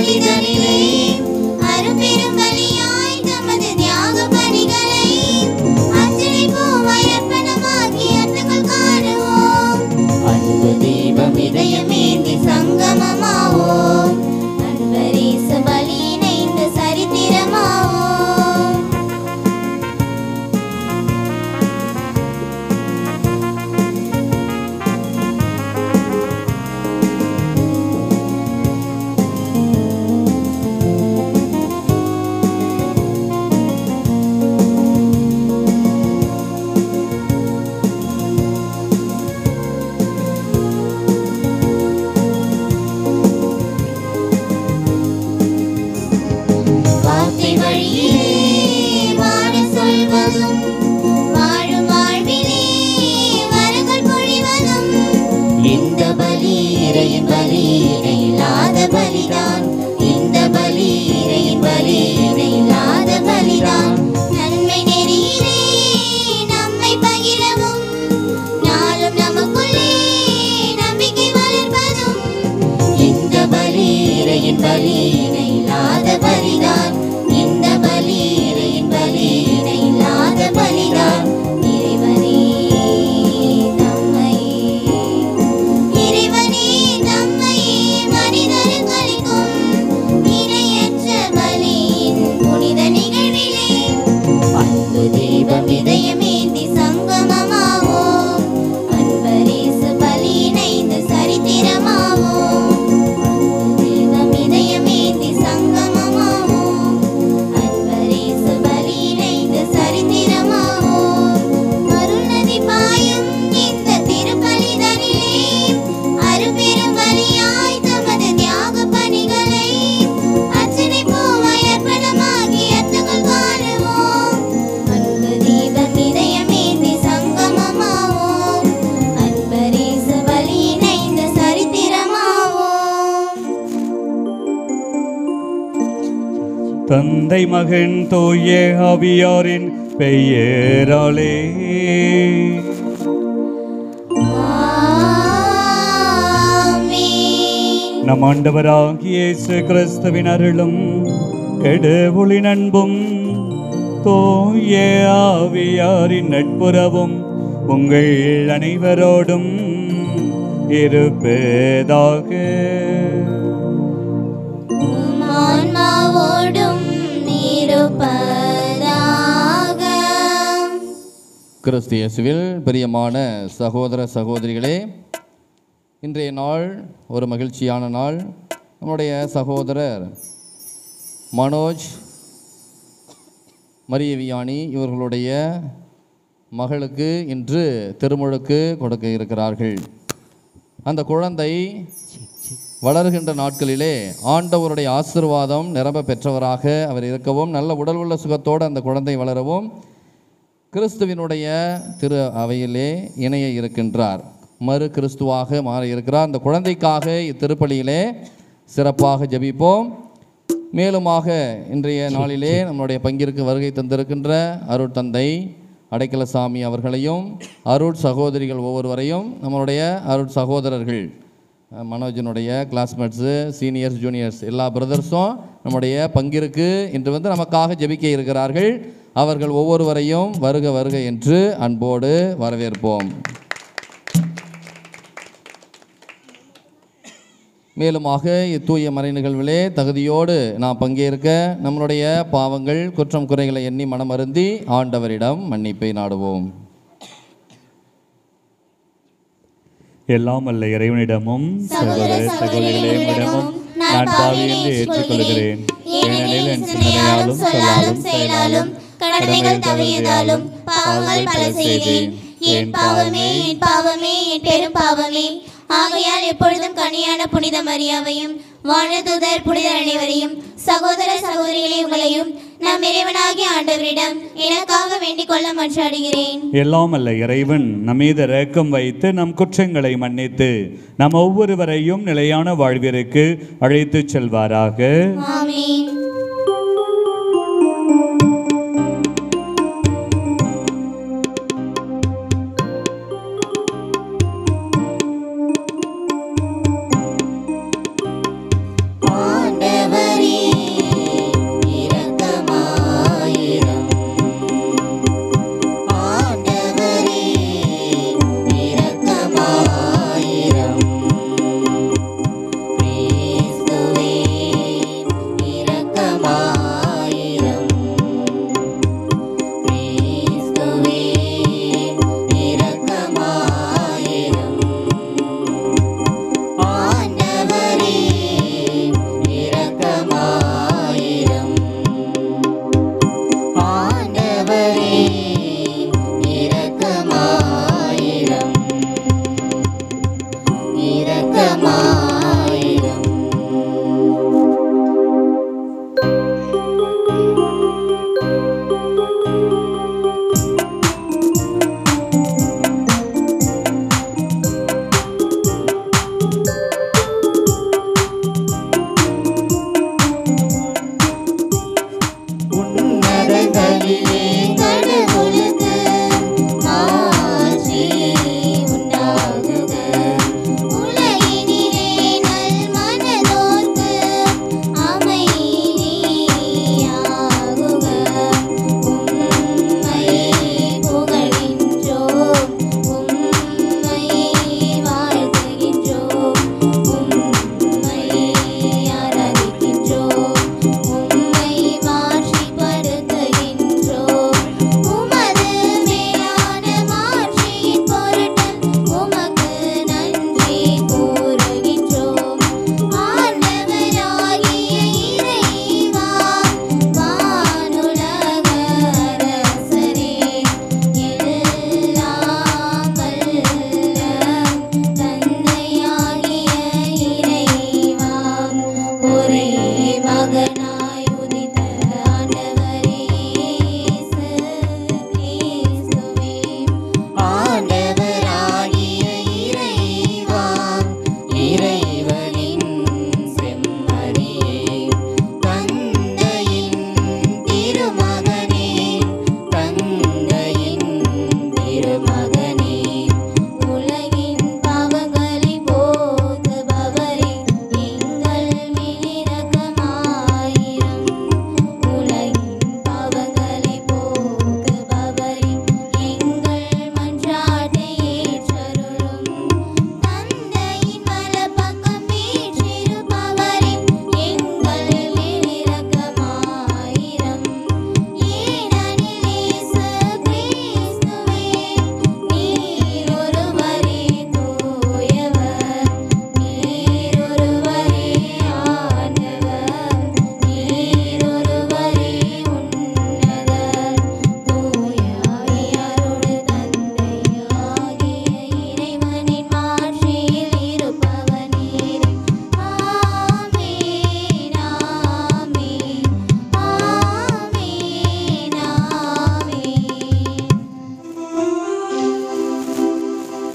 திருப்பலிதனிலே அரும்பெரும் பலியாய் தமது தியாக பணிகளை அர்ச்சனைப்போமாய் அர்ப்பணமாக்கி அர்த்தங்கள் காணுவோம் அன்பு தீபம் இதயமேந்தி சங்கமமாவோம் அன்பரீச பலியினைந்து சரித்திரமாவோம் வார்த்தை வழியே வாழ சொல்வதும் வாழும் வாழ்விலே வரங்கள் பொழிவதும் இந்த பலி இறையின் பலி இல்லாத பலிதான் இந்த பலி இறையின் பலி இல்லாத பலிதான் நன்மை நெறியிலே நம்மை பகிரவும் நாளும் நமக்குள்ளே நம்பிக்கை வளர்ப்பதும் இந்த பலி இறையின் பலி இல்லாத பலிதான் இந்த பலி இறையின் பலி இல்லாத பலிதான் இறைவனே நம்மை இறைவனே நம்மை மனிதர்களுக்கும் இணையற்ற பலியின் புனித நிகழ்விலே அன்பு தீபம் இதயமேந்தி சங்கமமாவோம் அன்பரேசு பலி இணைந்து சரித்திரமாவோம் அன்பு தீபம் இதயமேந்தி சங்கமமாவோம் அன்பரேசு பலி இணைந்து சரித்திரமாவோம் அருள்நதி பாயும் இந்த திருப்பலிதனிலே அரும்பெரும் பலியாய் தமது தியாக பணிகளை அர்ச்சனை பூவாய் அர்ப்பணமாகி அர்த்தங்கள் காணுவோம் அன்பு தீபம் இதயமேந்தி சங்கமமாவோம் அன்பரேச பலி இணைந்த சரித்திரமாவோம் தந்தை மகன் தூய ஆவியாரின் பெயராலே ஆமென் நம் ஆண்டவராகிய இயேசு கிறிஸ்துவின் அருளும் கடவுளின் அன்பும் தூய ஆவியாரின் நட்புறவும் உங்கள் அனைவரோடும் இருப்பதாக உம் ஆன்மாவோடும் இருப்பதாக கிறிஸ்து இயேசுவில் பிரியமான சகோதர சகோதரிகளே இன்றைய நாள் ஒரு மகிழ்ச்சியான நாள் நம்முடைய சகோதரர் மனோஜ் மரிய வியானி இவர்களுடைய மகளுக்கு இன்று திருமுழுக்கு கொடுக்க இருக்கிறார்கள் அந்த குழந்தை வளர்கின்ற நாட்களிலே ஆண்டவருடைய ஆசிர்வாதம் நிரம்ப பெற்றவராக அவர் இருக்கவும் நல்ல உடல் உள்ள சுகத்தோடு அந்த குழந்தை வளரவும் கிறிஸ்துவினுடைய திரு அவையிலே இணைய இருக்கின்றார் மறு கிறிஸ்துவாக மாற இருக்கிறார் அந்த குழந்தைக்காக இத்திருப்பலியிலே சிறப்பாக ஜெபிப்போம் மேலுமாக இன்றைய நாளிலே நம்முடைய பங்கிற்கு வருகை தந்திருக்கின்ற அருட் தந்தை அடைக்கலசாமி அவர்களையும் அருட் சகோதரிகள் ஒவ்வொருவரையும் நம்மளுடைய அருட் சகோதரர்கள் அஹ், மனோஜினுடைய கிளாஸ்மேட்ஸு சீனியர்ஸ் ஜூனியர்ஸ் எல்லா பிரதர்ஸும் நம்முடைய பங்கிற்கு இன்று வந்து நமக்காக ஜெபிக்க இருக்கிறார்கள் அவர்கள் ஒவ்வொருவரையும் வருக வருக என்று அன்போடு வரவேற்போம் மேலுமாக இத்தூய மறை நிகழ்விலே தகுதியோடு நாம் பங்கேற்க நம்மளுடைய பாவங்கள் குற்றம் குறைகளை எண்ணி மனமருந்தி ஆண்டவரிடம் மன்னிப்பை நாடுவோம் எல்லாம் அல்ல இறைவனிடமும் சகோதர சகோதரிகளிடமும் நான் பாவி என்று ஏற்றுக்கொள்கிறேன் ஏனெனில் என் சிந்தனையாலும் சொல்லாலும் செயலாலும் கடமைகள் தவறியதாலும் பாவங்கள் பல செய்தேன் என் பாவமே என் பாவமே என் பெரும் பாவமே ஆகையால் எப்பொழுதும் கனியான புனித மரியாவையும் வானதூதர் புனிதர் அனைவரையும் சகோதர சகோதரிகளை உங்களையும் நம் இறைவனாகிய ஆண்டவரிடம் எனக்காக வேண்டிக் கொள்ள மன்றாடுகிறேன் எல்லாம் அல்ல இறைவன் நம்மீது இரக்கம் வைத்து நம் குற்றங்களை மன்னித்து நம் ஒவ்வொருவரையும் நிலையான வாழ்விற்கு அழைத்துச் செல்வாராக ஆமென் ஆண்டவர்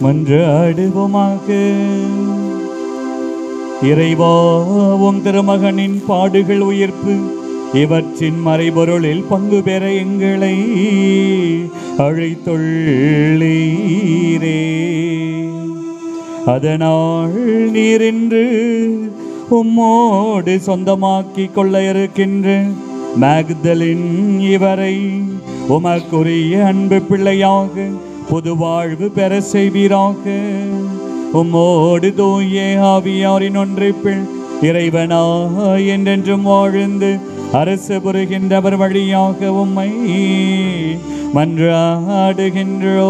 மன்றாடுவோமாக இறைவா உம் திருமகனின் பாடுகள் உயிர்ப்பு இவற்றின் மறைபொருளில் பங்கு பெற எங்களை அழைத்துள்ளீரே அதனால் நீர் இன்று உம்மோடு சொந்தமாக்கிக் கொள்ள இருக்கின்ற மேக்தலின் இவரை உமக்குரிய அன்பு பிள்ளையாக புது வாழ்வு பெற செய்வீராக உம்மோடு தூய ஆவியாரின் ஒன்றிப்பில் இறைவனா என்றென்றும் வாழ்ந்து அரசு புரிகின்றவர் வழியாக உம்மை மன்றாடுகின்றோ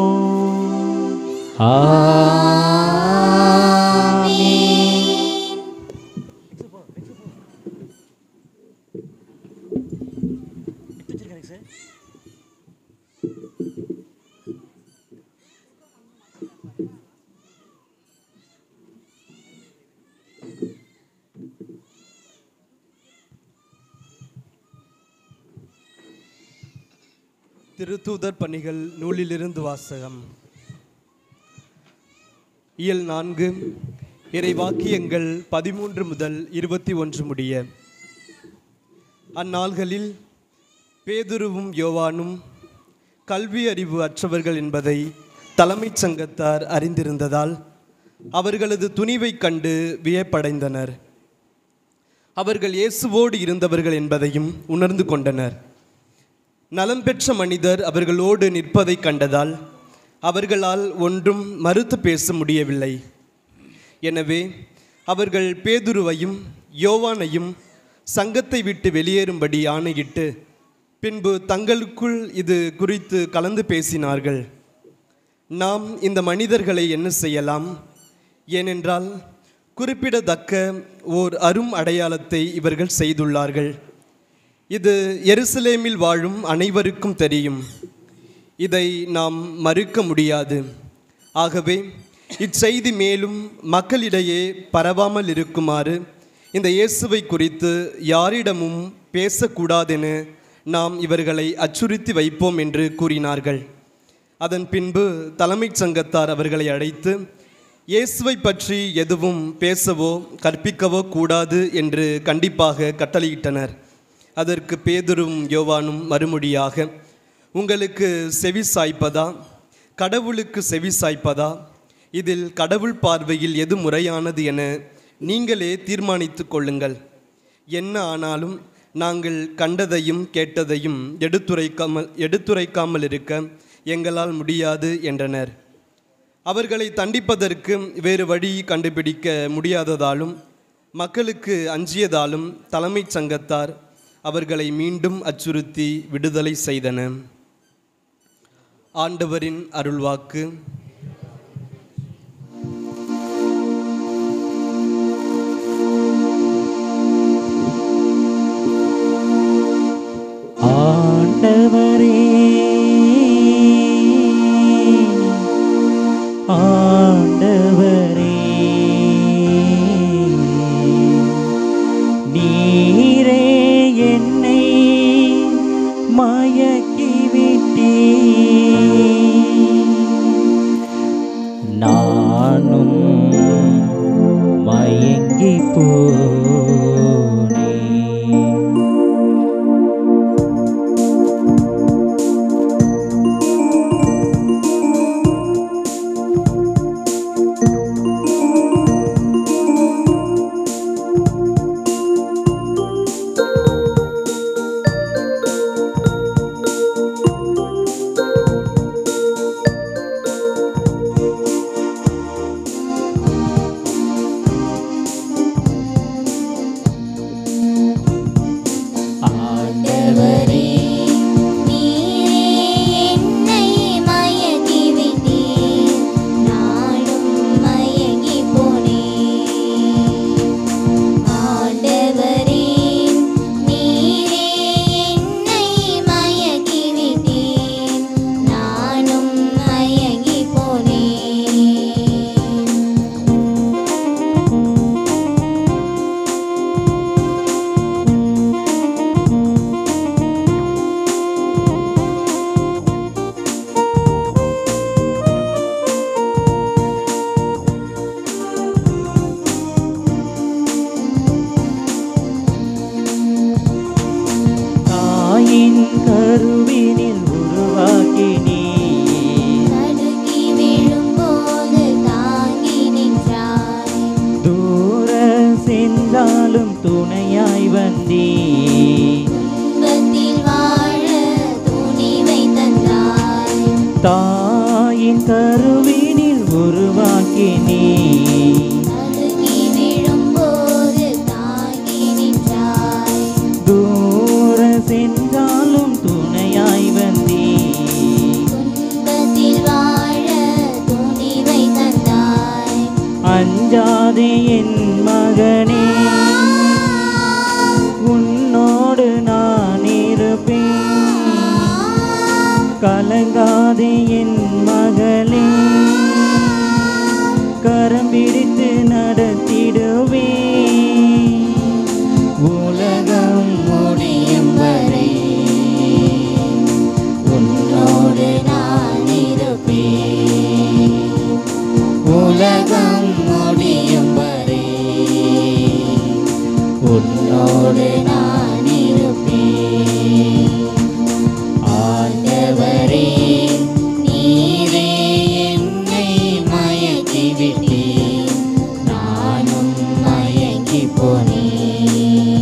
திருத்தூதர் பணிகள் நூலிலிருந்து வாசகம் இயல் நான்கு இறைவாக்கியங்கள் பதிமூன்று முதல் இருபத்தி ஒன்று முடிய அந்நாள்களில் பேதுருவும் யோவானும் கல்வி அறிவு அற்றவர்கள் என்பதை தலைமைச் சங்கத்தார் அறிந்திருந்ததால் அவர்களது துணிவைக் கண்டு வியப்படைந்தனர் அவர்கள் இயேசுவோடு இருந்தவர்கள் என்பதையும் உணர்ந்து கொண்டனர் நலம் பெற்ற மனிதர் அவர்களோடு நிற்பதைக் கண்டதால் அவர்களால் ஒன்றும் மறுத்து பேச முடியவில்லை எனவே அவர்கள் பேதுருவையும் யோவானையும் சங்கத்தை விட்டு வெளியேறும்படி ஆணையிட்டு பின்பு தங்களுக்குள் இது குறித்து கலந்து பேசினார்கள் நாம் இந்த மனிதர்களை என்ன செய்யலாம் ஏனென்றால் குறிப்பிடத்தக்க ஓர் அரும் அடையாளத்தை இவர்கள் செய்துள்ளார்கள் இது எருசலேமில் வாழும் அனைவருக்கும் தெரியும் இதை நாம் மறுக்க முடியாது ஆகவே இச்செய்தி மேலும் மக்களிடையே பரவாமல் இருக்குமாறு இந்த இயேசுவை குறித்து யாரிடமும் பேசக்கூடாதென நாம் இவர்களை அச்சுறுத்தி வைப்போம் என்று கூறினார்கள் அதன் பின்பு தலைமைச் சங்கத்தார் அவர்களை அழைத்து இயேசுவை பற்றி எதுவும் பேசவோ கற்பிக்கவோ கூடாது என்று கண்டிப்பாக கட்டளையிட்டனர் அதற்கு பேதுரும் யோவானும் மறுமொழியாக உங்களுக்கு செவி சாய்ப்பதா கடவுளுக்கு செவி சாய்ப்பதா இதில் கடவுள் பார்வையில் எது முறையானது என நீங்களே தீர்மானித்துக் கொள்ளுங்கள் என்ன ஆனாலும் நாங்கள் கண்டதையும் கேட்டதையும் எடுத்துரைக்காமல் எடுத்துரைக்காமல் இருக்க எங்களால் முடியாது என்றனர் அவர்களை தண்டிப்பதற்கு வேறு வழி கண்டுபிடிக்க முடியாததாலும் மக்களுக்கு அஞ்சியதாலும் தலைமைச் சங்கத்தார் அவர்களை மீண்டும் அச்சுறுத்தி விடுதலை செய்தன ஆண்டவரின் அருள்வாக்கு ஆண்டவரே ஆண்டவரே நீரே என்னை மயக்கிவிட்டீ நானும் மயங்கி போனேன் தாயின் கருவினில் உருவாக்கினீ நடுங்கி விழும்போது தாங்கி நின்றாய் தூர சென்றாலும் துணையாய் வந்தீ துன்பத்தில் வாழ துணிவை தந்தாய் தாயின் கருவினில் உருவாக்கினீ நடுங்கி விழும்போது தாங்கி நின்றாய் தூர சென்றாலும் துணையாய் வந்தீ துன்பத்தில் வாழ துணிவை தந்தாய் அஞ்சாதே என் மகனே உன்னோடு நான் இருப்பேன் கலங்காதே என் மகளே கரம் பிடித்து நடத்திடுவே உலகம் முடியும் வரை உன்னோடு நான் இருப்பேன் உலகம் முடியும் வரை உன்னோடு நான் இருப்பேன் ஆண்டவரே நீரே என்னை மயக்கி விட்டீர் நானும் மயங்கி போனேன்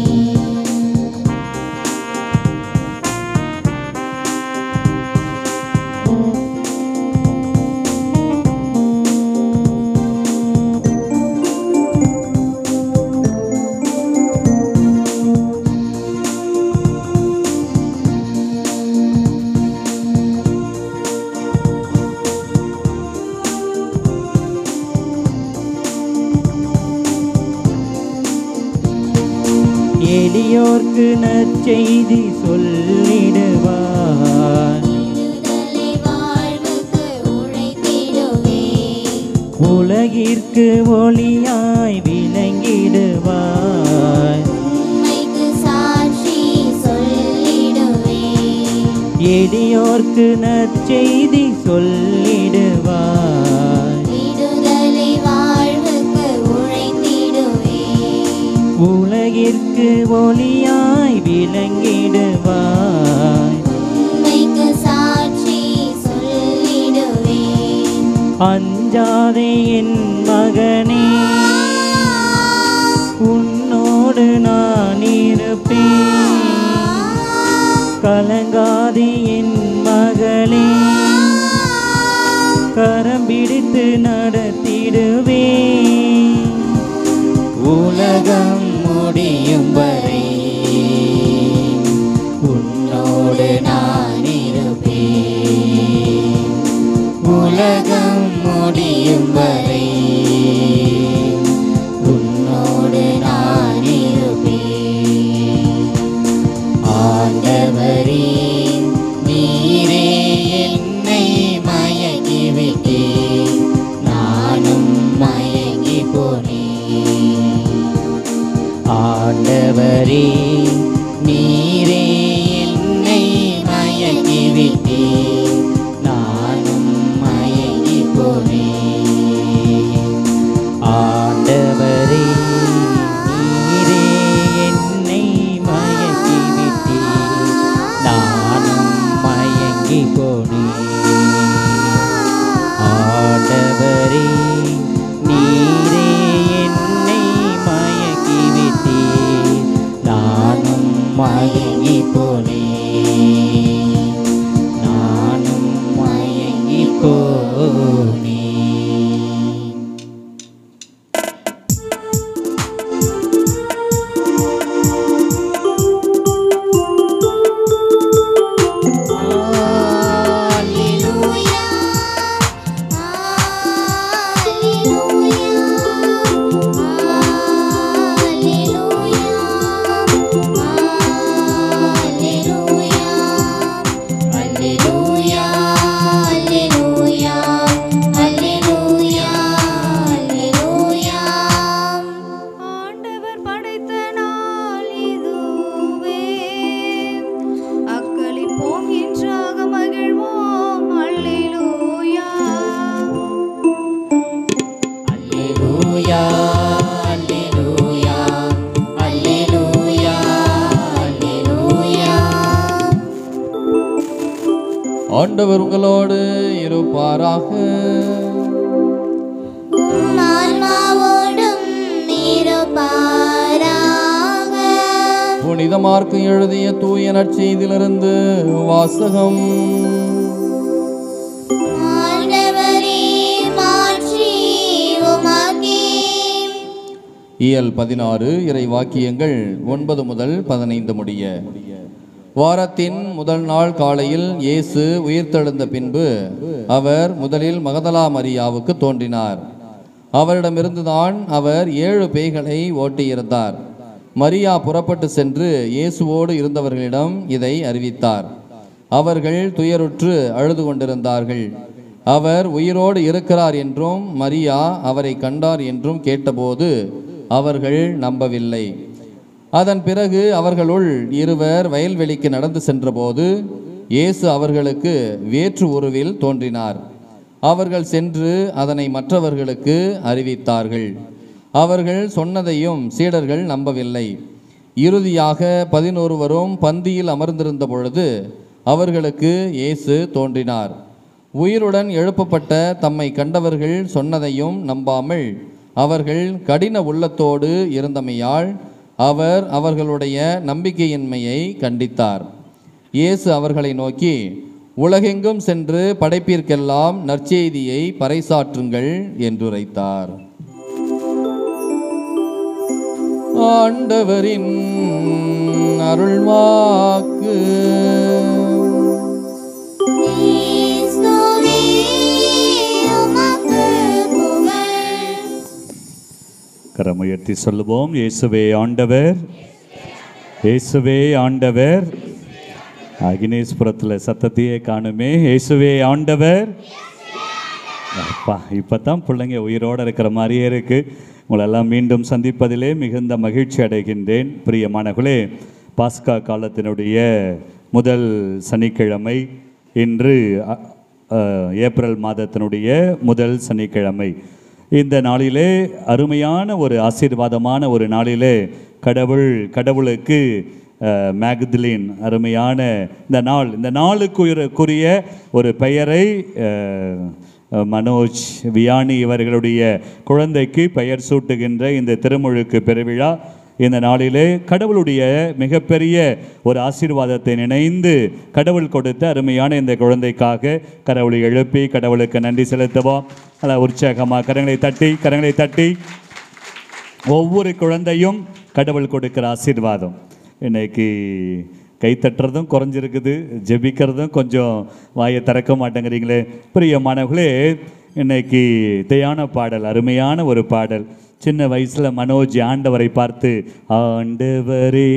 எளியோர்க்கு நற்செய்தி சொல்லிடுவார் விடுதலை வாழ்வுக்கு உழைத்திடுவேன் உலகிற்கு ஒளியாய் விளங்கிடுவார் உண்மைக்கு சாட்சி சொல்லிடுவேன் எளியோர்க்கு நற்செய்தி சொல்லிடுவார் விடுதலை வாழ்வுக்கு உழைத்திடுவேன் உலகிற்கு ஒளியாய் விளங்கிடுவார் உண்மைக்கு சாட்சி சொல்லிடுவேன் அஞ்சாதே என் மகனே உன்னோடு நான் இருப்பேன் கலங்காதே என் மகளே கரம் பிடித்து நடத்திடுவே உலகம் முடியும் வரை உன்னோடு நான் இருப்பேன் உலகம் முடியும் வரை உன்னோடு நான் இருப்பேன் ஆண்டவரே நீரே என்னை மயக்கி விட்டீர் நானும் மயங்கி போனேன் ஆண்டவரே நீரே என்னை மயக்கி விட்டீர் நானும் மயங்கி போனேன் ஆண்டவரே நீரே என்னை மயக்கி விட்டீர் நானும் மயங்கி போனேன் ஆண்டவரே நீரே என்னை மயக்கி விட்டீர் நானும் மயங்கி போனேன் நானும் மயங்கி போனேன் Alleluia. Alleluia. Alleluia. Alleluia. ஆண்டவர் உங்களோடு இருப்பாராக உம் ஆன்மாவோடும் இருப்பாராக புனித மார்க்கு எழுதிய தூய நற்செய்தியிலிருந்து வாசகம் ஆண்டவரே மாற்றி உமக்கே இயல் பதினாறு இறை வாக்கியங்கள் ஒன்பது முதல் பதினைந்து முடிய வாரத்தின் முதல் நாள் காலையில் இயேசு உயிர்த்தெழுந்த பின்பு அவர் முதலில் மகதலா மரியாவுக்கு தோன்றினார் அவரிடமிருந்துதான் அவர் ஏழு பேய்களை ஓட்டியிருந்தார் மரியா புறப்பட்டு சென்று இயேசுவோடு இருந்தவர்களிடம் இதை அறிவித்தார் அவர்கள் துயருற்று அழுது கொண்டிருந்தார்கள் அவர் உயிரோடு இருக்கிறார் என்றும் மரியா அவரை கண்டார் என்றும் கேட்டபோது அவர்கள் நம்பவில்லை அதன் பிறகு அவர்களுள் இருவர் வயல்வெளிக்கு நடந்து சென்றபோது இயேசு அவர்களுக்கு வேற்று உருவில் தோன்றினார் அவர்கள் சென்று அதனை மற்றவர்களுக்கு அறிவித்தார்கள் அவர்கள் சொன்னதையும் சீடர்கள் நம்பவில்லை இறுதியாக பதினொருவரும் பந்தியில் அமர்ந்திருந்த பொழுது அவர்களுக்கு இயேசு தோன்றினார் உயிருடன் எழுப்பப்பட்ட தம்மை கண்டவர்கள் சொன்னதையும் நம்பாமல் அவர்கள் கடின உள்ளத்தோடு இருந்தமையால் அவர் அவர்களுடைய நம்பிக்கையின்மையை கண்டித்தார் இயேசு அவர்களை நோக்கி உலகெங்கும் சென்று படைப்பிற்கெல்லாம் நற்செய்தியை பறைசாற்றுங்கள் என்றுரைத்தார் ஆண்டவரின் அருள்வாக்கு கிறிஸ்துவே உமக்கு புகழ் கரமுயர்த்தி சொல்லுவோம் இயேசுவே ஆண்டவர் இயேசுவே ஆண்டவர் அகினேஸ்புரத்தில் சத்தத்தையே காணுமே இயேசுவே ஆண்டவர் அப்பா இப்போ தான் பிள்ளைங்க உயிரோடு இருக்கிற மாதிரியே இருக்கு உங்களெல்லாம் மீண்டும் சந்திப்பதிலே மிகுந்த மகிழ்ச்சி அடைகின்றேன் பிரியமானகளே பாஸ்கா காலத்தினுடைய முதல் சனிக்கிழமை இன்று அ, அ, ஏப்ரல் மாதத்தினுடைய முதல் சனிக்கிழமை இந்த நாளிலே அருமையான ஒரு ஆசீர்வாதமான ஒரு நாளிலே கடவுள் கடவுளுக்கு அஹ், மேக்தலின் அருமையான இந்த நாள் இந்த நாளுக்குரிய ஒரு பெயரை அஹ், மனோஜ் வியானி இவர்களுடைய குழந்தைக்கு பெயர் சூட்டுகின்ற இந்த திருமுழுக்கு பெருவிழா இந்த நாளிலே கடவுளுடைய மிகப்பெரிய ஒரு ஆசீர்வாதத்தை நினைந்து கடவுள் கொடுத்த அருமையான இந்த குழந்தைக்காக கடவுளை எழுப்பி கடவுளுக்கு நன்றி செலுத்துவோம் நல்லா உற்சாகமாக கரங்களை தட்டி கரங்களை தட்டி ஒவ்வொரு குழந்தையும் கடவுள் கொடுக்கிற ஆசீர்வாதம் இன்னைக்கு கை தட்டுறதும் குறைஞ்சிருக்குது ஜெபிக்கிறதும் கொஞ்சம் வாயை திறக்க மாட்டேங்கிறீங்களே பிரியமானவர்களே இன்னைக்கு தியான பாடல் அருமையான ஒரு பாடல் சின்ன வயசுல மனோஜ் ஆண்டவரை பார்த்து ஆண்டவரே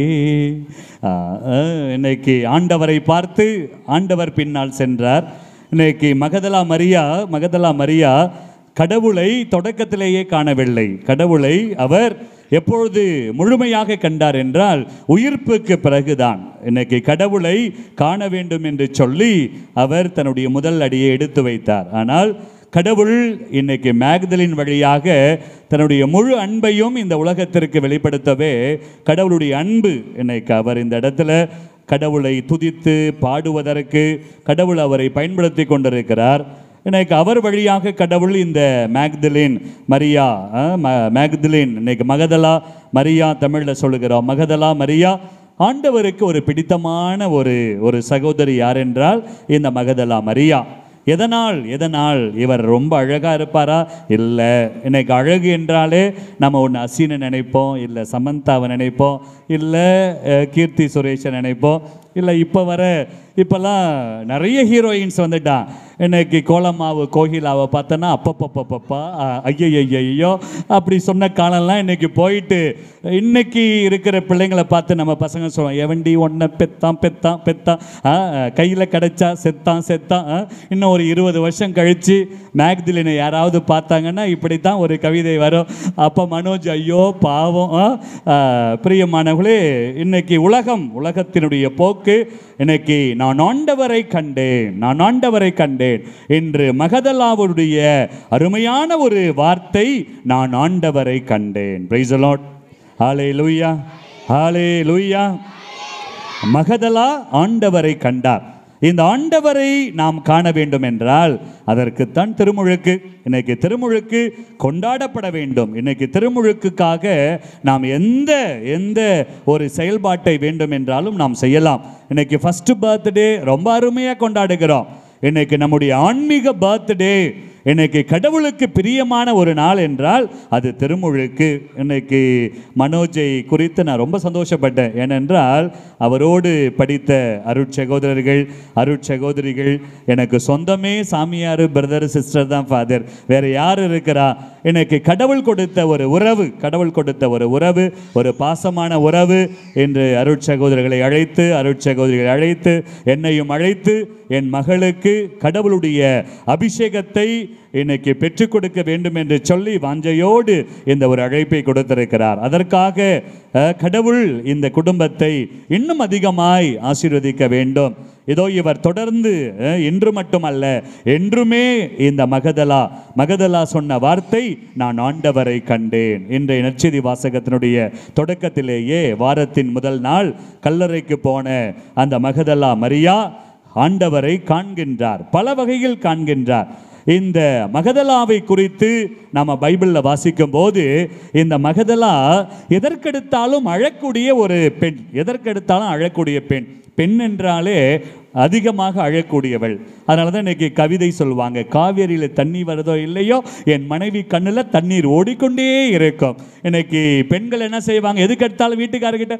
ஆ, ஆ, இன்னைக்கு ஆண்டவரை பார்த்து ஆண்டவர் பின்னால் சென்றார் இன்னைக்கு மகதலா மரியா மகதலா மரியா கடவுளை தொடக்கத்திலேயே காணவில்லை கடவுளை அவர் எப்பொழுது முழுமையாக கண்டார் என்றால் உயிர்ப்புக்கு பிறகுதான் இன்னைக்கு கடவுளை காண வேண்டும் என்று சொல்லி அவர் தன்னுடைய முதல் அடியை எடுத்து வைத்தார் ஆனால் கடவுள் இன்னைக்கு மேக்தலின் வழியாக தன்னுடைய முழு அன்பையும் இந்த உலகத்திற்கு வெளிப்படுத்தவே கடவுளுடைய அன்பு இன்னைக்கு அவர் இந்த இடத்துல கடவுளை துதித்து பாடுவதற்கு கடவுள் அவரை பயன்படுத்தி கொண்டிருக்கிறார் இன்னைக்கு அவர் வழியாக கடவுள் இந்த மேக்தலின் மரியா அஹ், ம- மேக்தலின் இன்னைக்கு மகதலா மரியா தமிழில் சொல்லுகிறோம் மகதலா மரியா ஆண்டவருக்கு ஒரு பிடித்தமான ஒரு ஒரு சகோதரி யார் என்றால் இந்த மகதலா மரியா எதனால் எதனால் இவர் ரொம்ப அழகா இருப்பாரா இல்லை இன்னைக்கு அழகு என்றாலே நம்ம ஒன்று அசீனை நினைப்போம் இல்லை சமந்தாவை நினைப்போம் இல்லை அஹ், கீர்த்தி சுரேஷை நினைப்போம் இல்லை இப்போ வர இப்போல்லாம் நிறைய ஹீரோயின்ஸ் வந்துட்டான் இன்னைக்கு கோலமாவு கோகிலாவை பார்த்தோன்னா அப்பப்பப்பப்பா ஐயோ அப்படி சொன்ன காலம்லாம் இன்னைக்கு போயிட்டு இன்னைக்கு இருக்கிற பிள்ளைங்களை பார்த்து நம்ம பசங்க சொல்லுவோம் எவண்டி ஒன்றை பெத்தான் பெத்தான் பெத்தான் கையில் கிடைச்சா செத்தான் செத்தான் ஆ, இன்னும் ஒரு இருபது வருஷம் கழித்து மேக்திலினை யாராவது பார்த்தாங்கன்னா இப்படி தான் ஒரு கவிதை வரும் அப்போ மனோஜ் ஐயோ பாவம் ஆ, ஆ, பிரியமானவர்களே இன்னைக்கு உலகம் உலகத்தினுடைய போக்கு இன்னைக்கு நான் ஆண்டவரை கண்டேன் நான் ஆண்டவரை கண்டேன் என்று மகதலாவுடைய அருமையான ஒரு வார்த்தை நான் ஆண்டவரை கண்டேன் பிரைஸ் லாட் ஹாலே லூயா ஹாலே லூயா மகதலா ஆண்டவரை கண்டார் இந்த ஆண்டவரை நாம் காண வேண்டும் என்றால் அதற்குத்தான் திருமுழுக்கு இன்னைக்கு திருமுழுக்கு கொண்டாடப்பட வேண்டும் இன்னைக்கு திருமுழுக்குக்காக நாம் எந்த எந்த ஒரு செயல்பாட்டை வேண்டும் என்றாலும் நாம் செய்யலாம் இன்னைக்கு ஃபர்ஸ்ட் பர்த்டே ரொம்ப அருமையாக கொண்டாடுகிறோம் இன்னைக்கு நம்முடைய ஆன்மீக பர்த்டே இன்னைக்கு கடவுளுக்கு பிரியமான ஒரு நாள் என்றால் அது திருமுழுக்கு இன்னைக்கு மனோஜை குறித்து நான் ரொம்ப சந்தோஷப்பட்டேன் ஏனென்றால் அவரோடு படித்த அருட்சகோதரர்கள் அருட்சகோதரிகள் எனக்கு சொந்தமே சாமியார் பிரதர் சிஸ்டர் தான் ஃபாதர் வேற யார் இருக்கிறா எனக்கு கடவுள் கொடுத்த ஒரு உறவு கடவுள் கொடுத்த ஒரு உறவு ஒரு பாசமான உறவு என்று அருட்சகோதரர்களை அழைத்து அருட்சகோதரிகளை அழைத்து என்னையும் அழைத்து என் மகளுக்கு கடவுளுடைய அபிஷேகத்தை இன்னைக்கு பெற்றுக் கொடுக்க வேண்டும் என்று சொல்லி வாஞ்சையோடு இந்த ஒரு அழைப்பை கொடுத்திருக்கிறார் அதற்காக அஹ், கடவுள் இந்த குடும்பத்தை இன்னும் அதிகமாய் ஆசீர்வதிக்க வேண்டும் இதோ இவர் தொடர்ந்து அஹ், இன்று மட்டுமல்ல என்றுமே இந்த மகதலா மகதலா சொன்ன வார்த்தை நான் ஆண்டவரை கண்டேன் இன்றைய நற்செய்தி வாசகத்தினுடைய தொடக்கத்திலேயே வாரத்தின் முதல் நாள் கல்லறைக்கு போன அந்த மகதலா மரியா ஆண்டவரை காண்கின்றார் பல வகையில் காண்கின்றார் இந்த மகதலாவை குறித்து நாம பைபிளில் வாசிக்கும் போது இந்த மகதலா எதற்கெடுத்தாலும் அழக்கூடிய ஒரு பெண் எதற்கெடுத்தாலும் அழக்கூடிய பெண் பெண் என்றாலே அதிகமாக அழக்கூடியவள் அதனால தான் இன்னைக்கு கவிதை சொல்லுவாங்க காவேரியில் தண்ணி வருதோ இல்லையோ என் மனைவி கண்ணில் தண்ணீர் ஓடிக்கொண்டே இருக்கும் இன்னைக்கு பெண்கள் என்ன செய்வாங்க எதுக்கு எடுத்தாலும் வீட்டுக்காரர்கிட்ட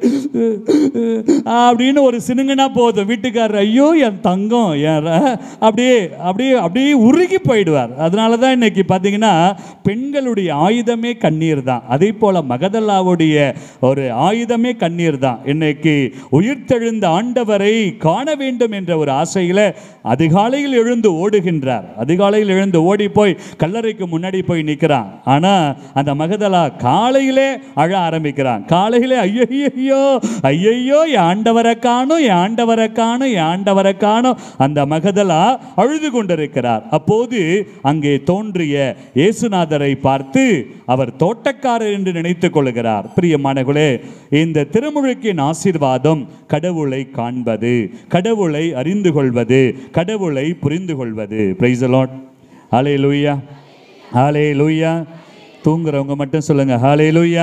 அப்படின்னு ஒரு சினுங்கன்னா போதும் வீட்டுக்காரர் ஐயோ என் தங்கம் என் ர- அப்படியே அப்படியே அப்படியே உருகி போயிடுவார் அதனால தான் இன்னைக்கு பார்த்தீங்கன்னா பெண்களுடைய ஆயுதமே கண்ணீர் தான் அதே போல மகதல்லாவுடைய ஒரு ஆயுதமே கண்ணீர் தான் இன்னைக்கு உயிர்த்தெழுந்த ஆண்டவரை காண வேண்டும் என்ற ஒரு ஆசையில் அதிகாலையில் எழுந்து ஓடுகின்றார் அதிகாலையில் எழுந்து ஓடி போய் கல்லறைக்கு முன்னாடி போய் நிற்கிறான் ஆனால் அந்த மகதலா காலையிலே அழ ஆரம்பிக்கிறான் காலையிலே ஐயையோ ஐயையோ என் ஆண்டவரை காணும் என் ஆண்டவரை காணும் என் ஆண்டவரை காணும் அந்த மகதலா அழுது கொண்டிருக்கிறார் அப்போது அங்கே தோன்றிய இயேசுநாதரை பார்த்து அவர் தோட்டக்காரர் என்று நினைத்துக் கொள்கிறார் பிரியமானகளே இந்த திருமுழுக்கின் ஆசீர்வாதம் கடவுளை காண்பது கடவுளை அறிந்து கொள்வது கடவுளை புரிந்து கொள்வது பிரைஸ் லாட் ஹாலே லூயா ஹாலே லூயா தூங்குறவங்க மட்டும் சொல்லுங்க ஹாலே லூயா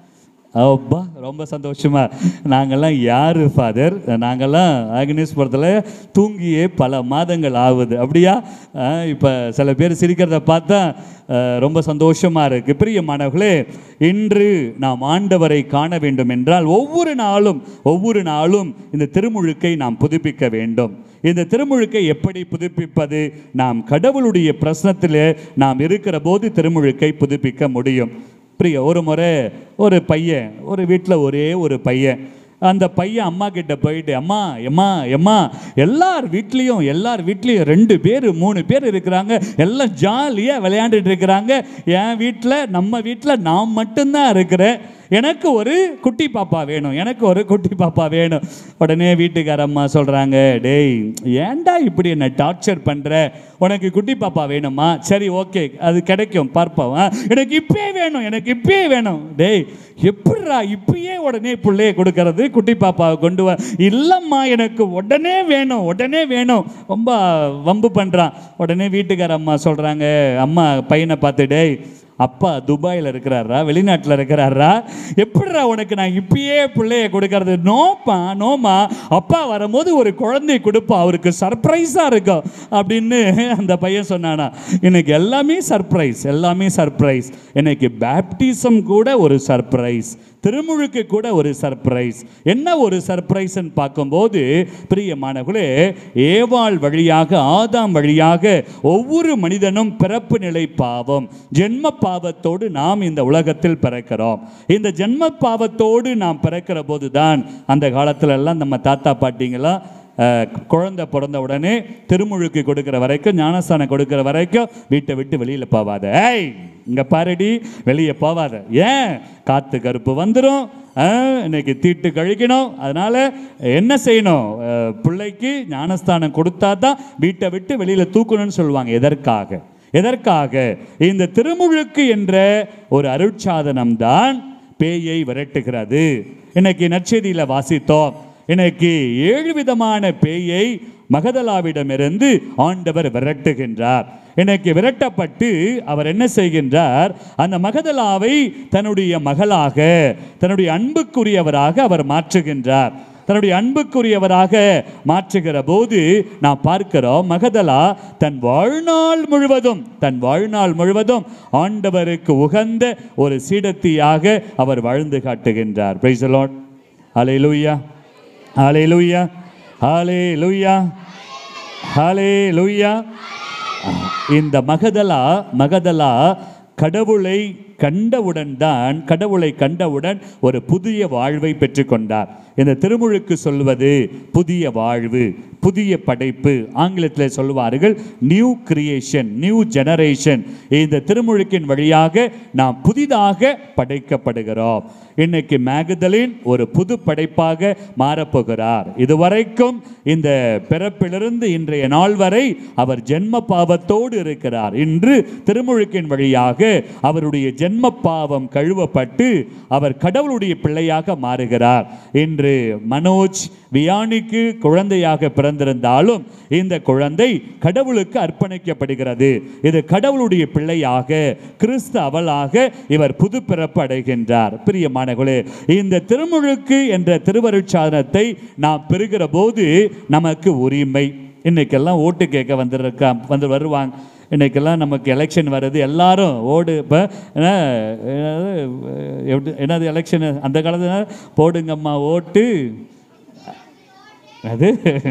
அப்பா ரொம்ப சந்தோஷமா நாங்கெல்லாம் யார் ஃபாதர் நாங்கெல்லாம் ஆக்னேஸ்புரத்தில் தூங்கியே பல மாதங்கள் ஆகுது அப்படியா இப்போ சில பேர் சிரிக்கிறத பார்த்தா அஹ், ரொம்ப சந்தோஷமா இருக்கு பிரியமானவர்களே இன்று நாம் ஆண்டவரை காண வேண்டும் என்றால் ஒவ்வொரு நாளும் ஒவ்வொரு நாளும் இந்த திருமுழுக்கை நாம் புதுப்பிக்க வேண்டும் இந்த திருமுழுக்கை எப்படி புதுப்பிப்பது நாம் கடவுளுடைய பிரശ്നத்திலே நாம் இருக்கிற போது திருமுழுக்கை புதுப்பிக்க முடியும் பிரிய ஒரு முறை ஒரு பையன் ஒரு வீட்டில் ஒரே ஒரு பையன் அந்த பையன் அம்மா கிட்ட போயிட்டு அம்மா எம்மா எம்மா எல்லார் வீட்லேயும் எல்லார் வீட்லேயும் ரெண்டு பேர் மூணு பேர் இருக்கிறாங்க எல்லாம் ஜாலியாக விளையாண்டுட்டு இருக்கிறாங்க என் வீட்டில் நம்ம வீட்டில் நான் மட்டும்தான் இருக்கிறேன் எனக்கு ஒரு குட்டி பாப்பா வேணும் எனக்கு ஒரு குட்டி பாப்பா வேணும் உடனே வீட்டுக்கார அம்மா சொல்கிறாங்க டேய் ஏன்டா இப்படி என்னை டார்ச்சர் பண்ணுற உனக்கு குட்டி பாப்பா வேணுமா சரி ஓகே அது கிடைக்கும் பார்ப்போம் ஆ, எனக்கு இப்பயே வேணும் எனக்கு இப்பயே வேணும் டேய் எப்படிடா இப்பயே உடனே பிள்ளைய கொடுக்கறது குட்டி பாப்பாவை கொண்டு வா இல்லைம்மா எனக்கு உடனே வேணும் உடனே வேணும் ரொம்ப வம்பு பண்ணுறான் உடனே வீட்டுக்கார அம்மா சொல்கிறாங்க அம்மா பையனை பார்த்து டேய் அப்பா துபாயில் இருக்கிறாரா வெளிநாட்டில் இருக்கிறாரா எப்படிடா உனக்கு நான் இப்பயே பிள்ளைய கொடுக்கறது நோப்பா நோமா அப்பா வரும்போது ஒரு குழந்தை கொடுப்பா அவருக்கு சர்ப்ரைஸாக இருக்கும் அப்படின்னு அந்த பையன் சொன்னானா எனக்கு எல்லாமே சர்ப்ரைஸ் எல்லாமே சர்ப்ரைஸ் எனக்கு பேப்டிசம் கூட ஒரு சர்ப்ரைஸ் திருமுழுக்கு கூட ஒரு சர்ப்ரைஸ் என்ன ஒரு சர்ப்ரைஸ்ன்னு பார்க்கும்போது பிரியமானவர்களே ஏவாள் வழியாக ஆதாம் வழியாக ஒவ்வொரு மனிதனும் பிறப்பு நிலை பாவம் ஜென்ம பாவத்தோடு நாம் இந்த உலகத்தில் பிறக்கிறோம் இந்த ஜென்ம பாவத்தோடு நாம் பிறக்கிற போது தான் அந்த காலத்துல எல்லாம் நம்ம தாத்தா பாட்டிங்கெல்லாம் அஹ், குழந்தை பிறந்த உடனே திருமுழுக்கு கொடுக்கிற வரைக்கும் ஞானஸ்தானம் கொடுக்கிற வரைக்கும் வீட்டை விட்டு வெளியில் போவாத ஏய் இங்கே பாருடி வெளியே போவாத ஏன் காற்று கருப்பு வந்துடும் இன்னைக்கு தீட்டு கழிக்கணும் அதனால் என்ன செய்யணும் அஹ், பிள்ளைக்கு ஞானஸ்தானம் கொடுத்தா தான் வீட்டை விட்டு வெளியில் தூக்கணும்னு சொல்லுவாங்க எதற்காக எதற்காக இந்த திருமுழுக்கு என்ற ஒரு அருட்சாதனம் தான் பேயை விரட்டுகிறது இன்னைக்கு நற்செய்தியில் வாசித்தோம் இன்னைக்கு ஏழு விதமான பேயை மகதலாவிடமிருந்து ஆண்டவர் விரட்டுகின்றார் இன்னைக்கு விரட்டப்பட்டு அவர் என்ன செய்கின்றார் அந்த மகதலாவை தன்னுடைய மகளாக தன்னுடைய அன்புக்குரியவராக அவர் மாற்றுகின்றார் தன்னுடைய அன்புக்குரியவராக மாற்றுகிற போது நான் பார்க்கிறோம் மகதலா தன் வாழ்நாள் முழுவதும் தன் வாழ்நாள் முழுவதும் ஆண்டவருக்கு உகந்த ஒரு சீடத்தியாக அவர் வாழ்ந்து காட்டுகின்றார் பிரைஸ் லார்ட் ஹalleluya ஹalleluya ஹalleluya ஹalleluya இந்த மகதலா மகதலா கடவுளை கண்டவுடன் தான் கடவுளை கண்டவுடன் ஒரு புதிய வாழ்வை பெற்றுக்கொண்டார் இந்த திருமுழுக்கு சொல்வது புதிய வாழ்வு புதிய படைப்பு ஆங்கிலத்தில் சொல்வார்கள் நியூ கிரியேஷன் நியூ ஜெனரேஷன் இந்த திருமுழுக்கின் வழியாக நாம் புதிதாக படைக்கப்படுகிறோம் இன்னைக்கு மேகதலின் ஒரு புது படைப்பாக மாறப்போகிறார் இதுவரைக்கும் இந்த பிறப்பிலிருந்து இன்றைய நாள் வரை அவர் ஜென்ம பாவத்தோடு இருக்கிறார் இன்று திருமுழுக்கின் வழியாக அவருடைய ஜென்ம பாவம் கழுவப்பட்டு அவர் கடவுளுடைய பிள்ளையாக மாறுகிறார் இன்று மனோஜ் வியானிக்கு குழந்தையாக பிறந்திருந்தாலும் இந்த குழந்தை கடவுளுக்கு அர்ப்பணிக்கப்படுகிறது இது கடவுளுடைய பிள்ளையாக கிறிஸ்து அவளாக இவர் புது பிறப்பு அடைகின்றார் பிரியமானகளே இந்த திருமுழுக்கு என்ற திருவருட்சாதனத்தை நாம் பெறுகிற போது நமக்கு உரிமை இன்னைக்கெல்லாம் ஓட்டு கேட்க வந்துருக்கா வந்து வருவாங்க இன்னைக்கெல்லாம் நமக்கு எலெக்ஷன் வருது எல்லாரும் ஓடு இப்போ எப்படி என்னது எலெக்ஷன் அந்த காலத்தில் போடுங்கம்மா ஓட்டு அது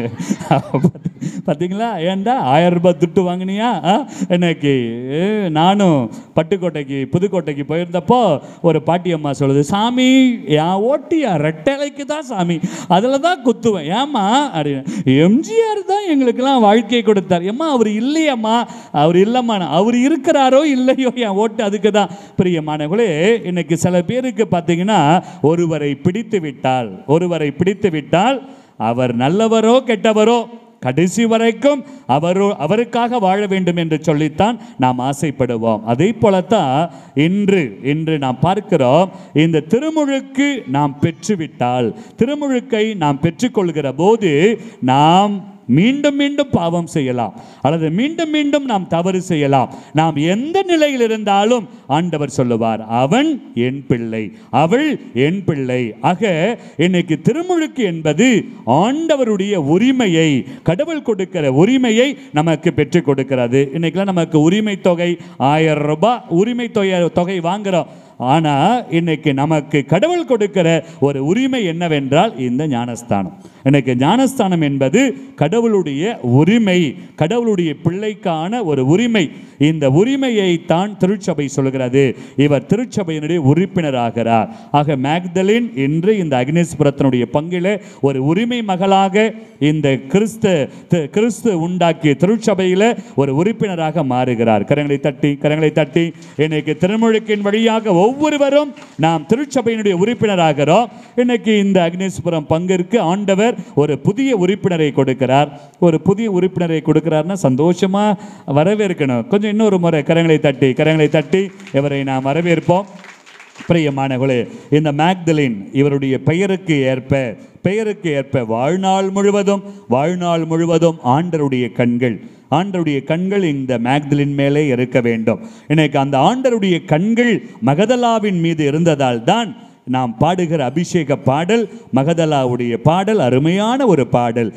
பார்த்தீங்களா ஏன்டா ஆயிரம் ரூபாய் துட்டு வாங்கினியா ஆ? இன்னைக்கு ஏ, நானும் பட்டுக்கோட்டைக்கு புதுக்கோட்டைக்கு போயிருந்தப்போ ஒரு பாட்டி அம்மா சொல்லுது சாமி என் ஓட்டியா ரெட்டலைக்கு தான் சாமி அதில் தான் குத்துவேன் ஏம்மா அப்படின்னு எம்ஜிஆர் தான் எங்களுக்கெல்லாம் வாழ்க்கை கொடுத்தார் ஏம்மா அவர் இல்லையம்மா அவர் இல்லைம்மா அவர் இருக்கிறாரோ இல்லையோ என் ஓட்டு அதுக்கு தான் பிரியமானவர்களே இன்னைக்கு சில பேருக்கு பார்த்தீங்கன்னா ஒருவரை பிடித்து விட்டால் ஒருவரை பிடித்து விட்டால் அவர் நல்லவரோ கெட்டவரோ கடைசி வரைக்கும் அவரோ அவருக்காக வாழ வேண்டும் என்று சொல்லித்தான் நாம் ஆசைப்படுவோம் அதே போலத்தான் இன்று இன்று நாம் பார்க்கிறோம் இந்த திருமுழுக்கு நாம் பெற்றுவிட்டால் திருமுழுக்கை நாம் பெற்றுக்கொள்கிற போது நாம் மீண்டும் மீண்டும் பாவம் செய்யலாம் அல்லது மீண்டும் மீண்டும் நாம் தவறு செய்யலாம் நாம் எந்த நிலையில் இருந்தாலும் ஆண்டவர் சொல்லுவார் அவன் என் பிள்ளை அவள் என் பிள்ளை ஆக இன்னைக்கு திருமுழுக்கு என்பது ஆண்டவருடைய உரிமையை கடவுள் கொடுக்கிற உரிமையை நமக்கு பெற்றுக் கொடுக்கிறது இன்னைக்கெல்லாம் நமக்கு உரிமை தொகை ஆயிரம் ரூபாய் உரிமை தொகை தொகை வாங்குறோம் ஆனா இன்னைக்கு நமக்கு கடவுள் கொடுக்கிற ஒரு உரிமை என்னவென்றால் இந்த ஞானஸ்தானம் இன்னைக்கு ஞானஸ்தானம் என்பது கடவுளுடைய உரிமை கடவுளுடைய பிள்ளைக்கான ஒரு உரிமை இந்த உரிமையை தான் திருச்சபை சொல்கிறது இவர் திருச்சபையினுடைய உறுப்பினராகிறார் ஆக மேக்தலின் இன்று இந்த அக்னேஸ்வரத்தினுடைய பங்கிலே ஒரு உரிமை மகளாக இந்த கிறிஸ்து தி- கிறிஸ்து உண்டாக்கிய திருச்சபையில ஒரு உறுப்பினராக மாறுகிறார் கரங்களை தட்டி கரங்களை தட்டி இன்னைக்கு திருமுழுக்கின் வழியாக ஒவ்வொருவரும் நாம் திருச்சபையினுடைய உறுப்பினராகிறோம் இன்னைக்கு இந்த அக்னேஸ்வரம் பங்கிற்கு ஆண்டவர் ஒரு புதிய உறுப்பினரை கொடுக்கிறார் ஒரு புதிய உறுப்பினரை கொடுக்கிறார்னா சந்தோஷமா வரவேற்கணும் கொஞ்சம் இன்னொரு முறை கரங்களை தட்டி கரங்களை தட்டி இவரை நாம் வரவேற்போம் பிரியமானவர்களே இந்த மேக்தலின் இவருடைய பெயருக்கு ஏற்ப பெயருக்கு ஏற்ப வாழ்நாள் முழுவதும் வாழ்நாள் முழுவதும் ஆண்டருடைய கண்கள் ஆண்டருடைய கண்கள் இந்த மேக்தலின் மேலே இருக்க வேண்டும் இன்னைக்கு அந்த ஆண்டருடைய கண்கள் மகதலாவின் மீது இருந்ததால் தான் நாம் பாடுகிற அபிஷேக பாடல் மகதலாவுடைய பாடல் அருமையான ஒரு பாடல்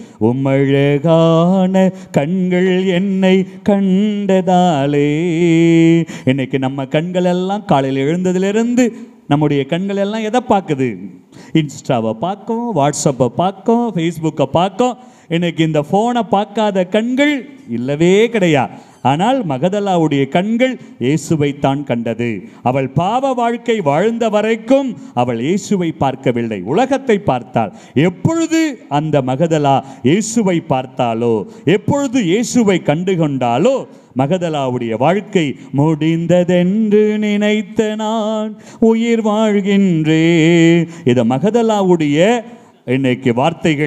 உம்மழகான கண்கள் என்னை கண்டதாலே இன்னைக்கு நம்ம கண்கள் எல்லாம் காலையில் எழுந்ததிலிருந்து நம்முடைய கண்கள் எல்லாம் எதை பார்க்குது இன்ஸ்டாவை பார்க்கும் வாட்ஸ்அப்பை பார்க்கும் ஃபேஸ்புக்கை பார்க்கும் இன்னைக்கு இந்த ஃபோனை பார்க்காத கண்கள் இல்லவே கிடையாது ஆனால் மகதலாவுடைய கண்கள் இயேசுவை தான் கண்டது அவள் பாவ வாழ்க்கை வாழ்ந்த வரைக்கும் அவள் இயேசுவை பார்க்கவில்லை உலகத்தை பார்த்தாள் எப்பொழுது அந்த மகதலா இயேசுவை பார்த்தாலோ எப்பொழுது இயேசுவை கண்டு கொண்டாலோ மகதலாவுடைய வாழ்க்கை முடிந்ததென்று நினைத்த நான் உயிர் வாழ்கின்றே இது மகதலாவுடைய இன்னைக்கு வார்த்தைகள்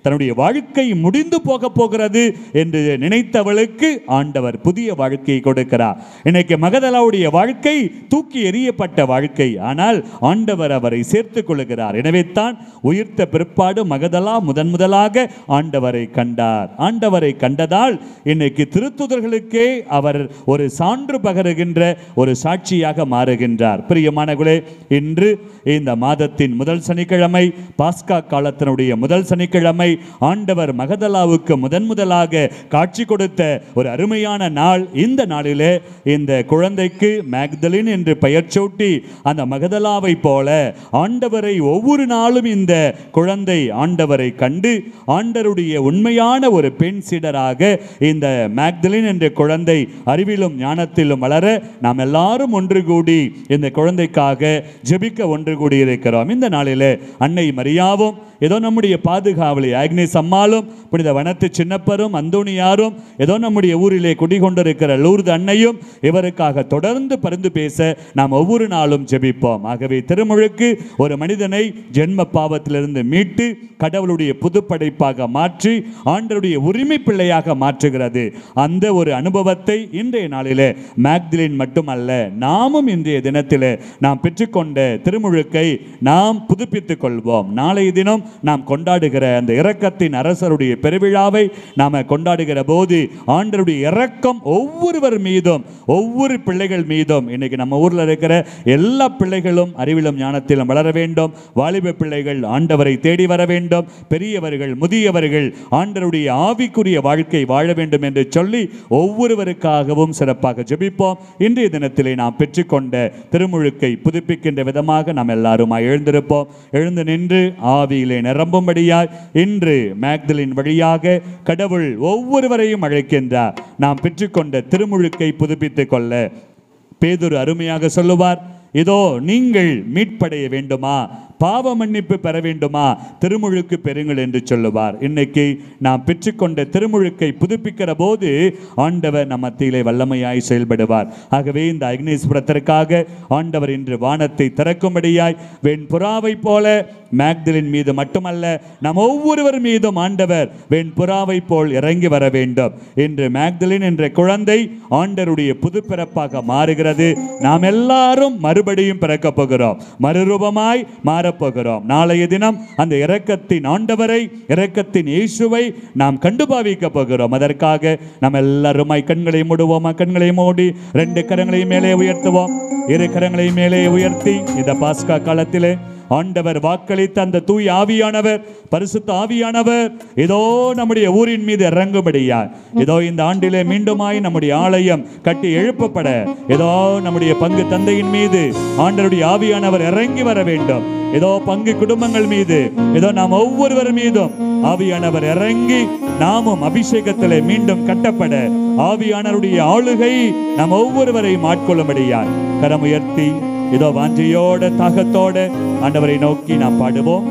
தன்னுடைய வாழ்க்கை முடிந்து போக போகிறது என்று நினைத்தவளுக்கு ஆண்டவர் புதிய வாழ்க்கையை கொடுக்கிறார் இன்னைக்கு மகதலாவுடைய வாழ்க்கை தூக்கி எறியப்பட்ட வாழ்க்கை ஆனால் ஆண்டவர் அவரை சேர்த்துக் கொள்கிறார் எனவே தான் உயிர்த்த பிற்பாடு மகதலா முதன் முதலாக ஆண்டவரை கண்டார் ஆண்டவரை கண்டதால் இன்னைக்கு திருத்துதர்களுக்கே அவர் ஒரு சான்று பகருகின்ற ஒரு சாட்சியாக மாறுகின்றார் பிரியமானகுலே இன்று இந்த மாதத்தின் முதல் சனிக்கிழமை பாஸ்கா காலத்தினுடைய முதல் சனிக்கிழமை ஆண்டவர் மகதலாவுக்கு முதன் முதலாக காட்சி கொடுத்த ஒரு அருமையான நாள் இந்த நாளிலே இந்த குழந்தைக்கு மேக்தலின் என்று பெயர் சூட்டி அந்த மகதலாவை போல ஆண்டவரை ஒவ்வொரு நாளும் இந்த குழந்தை ஆண்டவரை கண்டு ஆண்டருடைய உண்மையான ஒரு பெண் சீடராக இந்த மேக்தலின் என்ற குழந்தை அறிவிலும் ஞானத்திலும் வளர நாம் எல்லாரும் ஒன்று கூடி இந்த குழந்தைக்காக ஜெபிக்க ஒன்று கூடி இருக்கிறோம் இந்த நாளிலே அன்னை மரியாவும் ஏதோ நம்முடைய பாதுகாவலி ஆக்னேஸ் அம்மாளும் புனித வனத்து சின்னப்பரும் அந்தோணியாரும் ஏதோ நம்முடைய ஊரிலே குடிகொண்டிருக்கிற லூர்து அன்னையும் இவருக்காக தொடர்ந்து பரிந்து பேச நாம் ஒவ்வொரு நாளும் ஜெபிப்போம் ஆகவே திருமுழுக்கு ஒரு மனிதனை ஜென்ம பாவத்திலிருந்து மீட்டு கடவுளுடைய புதுப்படைப்பாக மாற்றி ஆண்டருடைய உரிமை பிள்ளையாக மாற்றுகிறது அந்த ஒரு அனுபவத்தை இன்றைய நாளிலே மேக்திலின் மட்டுமல்ல நாமும் இன்றைய தினத்திலே நாம் பெற்றுக்கொண்ட திருமுழுக்கை நாம் புதுப்பித்துக் கொள்வோம் நாளைய தினம் நாம் கொண்டாடுகிற அந்த இரக்கத்தின் அரசருடைய பெருவிழாவை நாம் கொண்டாடுகிற போது ஆண்டருடைய இரக்கம் ஒவ்வொருவர் மீதும் ஒவ்வொரு பிள்ளைகள் மீதும் இன்னைக்கு நம்ம ஊர்ல இருக்கிற எல்லா பிள்ளைகளும் அறிவிலும் ஞானத்திலும் வளர வேண்டும் வாலிப பிள்ளைகள் ஆண்டவரை தேடி வர வேண்டும் பெரியவர்கள் முதியவர்கள் ஆண்டருடைய ஆவிக்குரிய வாழ்க்கை வாழ வேண்டும் என்று சொல்லி ஒவ்வொருவருக்காகவும் சிறப்பாக ஜெபிப்போம் இன்றைய தினத்திலே நாம் பெற்றுக்கொண்ட திருமுழுக்கை புதுப்பிக்கின்ற விதமாக நாம் எல்லாரும் எழுந்திருப்போம் எழுந்து நின்று ஆவியிலே நிரம்பும்படியாய் இன்று மேக்தலின் வழியாக கடவுள் ஒவ்வொருவரையும் அழைக்கின்றார் நாம் பெற்றுக்கொண்ட திருமுழுக்கை புதுப்பித்துக் கொள்ள பேதுரு அருமையாக சொல்லுவார் இதோ நீங்கள் மீட்படைய வேண்டுமா பாவ மன்னிப்பு பெற வேண்டுமா திருமுழுக்கு பெறுங்கள் என்று சொல்லுவார் இன்னைக்கு நாம் பெற்றுக்கொண்ட திருமுழுக்கை புதுப்பிக்கிற போது ஆண்டவர் நம் மத்தியிலே வல்லமையாய் செயல்படுவார் ஆகவே இந்த அக்னேஸ்வரத்திற்காக ஆண்டவர் இன்று வானத்தை திறக்கும்படியாய் வெண்புறாவை போல மேக்தலின் மீது மட்டுமல்ல நம் ஒவ்வொருவர் மீதும் ஆண்டவர் வெண்புறாவை போல் இறங்கி வர வேண்டும் இன்று மேக்தலின் என்ற குழந்தை ஆண்டருடைய புதுப்பிறப்பாக மாறுகிறது நாம் எல்லாரும் மறுபடியும் பிறக்கப் போகிறோம் மறுரூபமாய் மாறப்போகிறோம் நாளைய தினம் அந்த இரக்கத்தின் ஆண்டவரை இரக்கத்தின் இயேசுவை நாம் கண்டு பாவிக்க போகிறோம் அதற்காக நாம் எல்லாருமாய் கண்களை மூடுவோமா கண்களை மூடி ரெண்டு கரங்களை மேலே உயர்த்துவோம் இரு கரங்களை மேலே உயர்த்தி இந்த பாஸ்கா காலத்திலே ஆண்டவர் வாக்களித்த அந்த தூய் ஆவியானவர் பரிசுத்த ஆவியானவர் இதோ நம்முடைய ஊரின் மீது இறங்கும்படியார் இதோ இந்த ஆண்டிலே மீண்டுமாய் நம்முடைய ஆலயம் கட்டி எழுப்பப்பட ஏதோ நம்முடைய பங்கு தந்தையின் மீது ஆண்டருடைய ஆவியானவர் இறங்கி வர வேண்டும் ஏதோ பங்கு குடும்பங்கள் மீது ஏதோ நாம் ஒவ்வொருவர் மீதும் ஆவியானவர் இறங்கி நாமும் அபிஷேகத்திலே மீண்டும் கட்டப்பட ஆவியானவருடைய ஆளுகை நாம் ஒவ்வொருவரையும் ஆட்கொள்ளும்படியார் கரம் உயர்த்தி இதோ வாஞ்சையோட தாகத்தோட ஆண்டவரை நோக்கி நாம் பாடுவோம்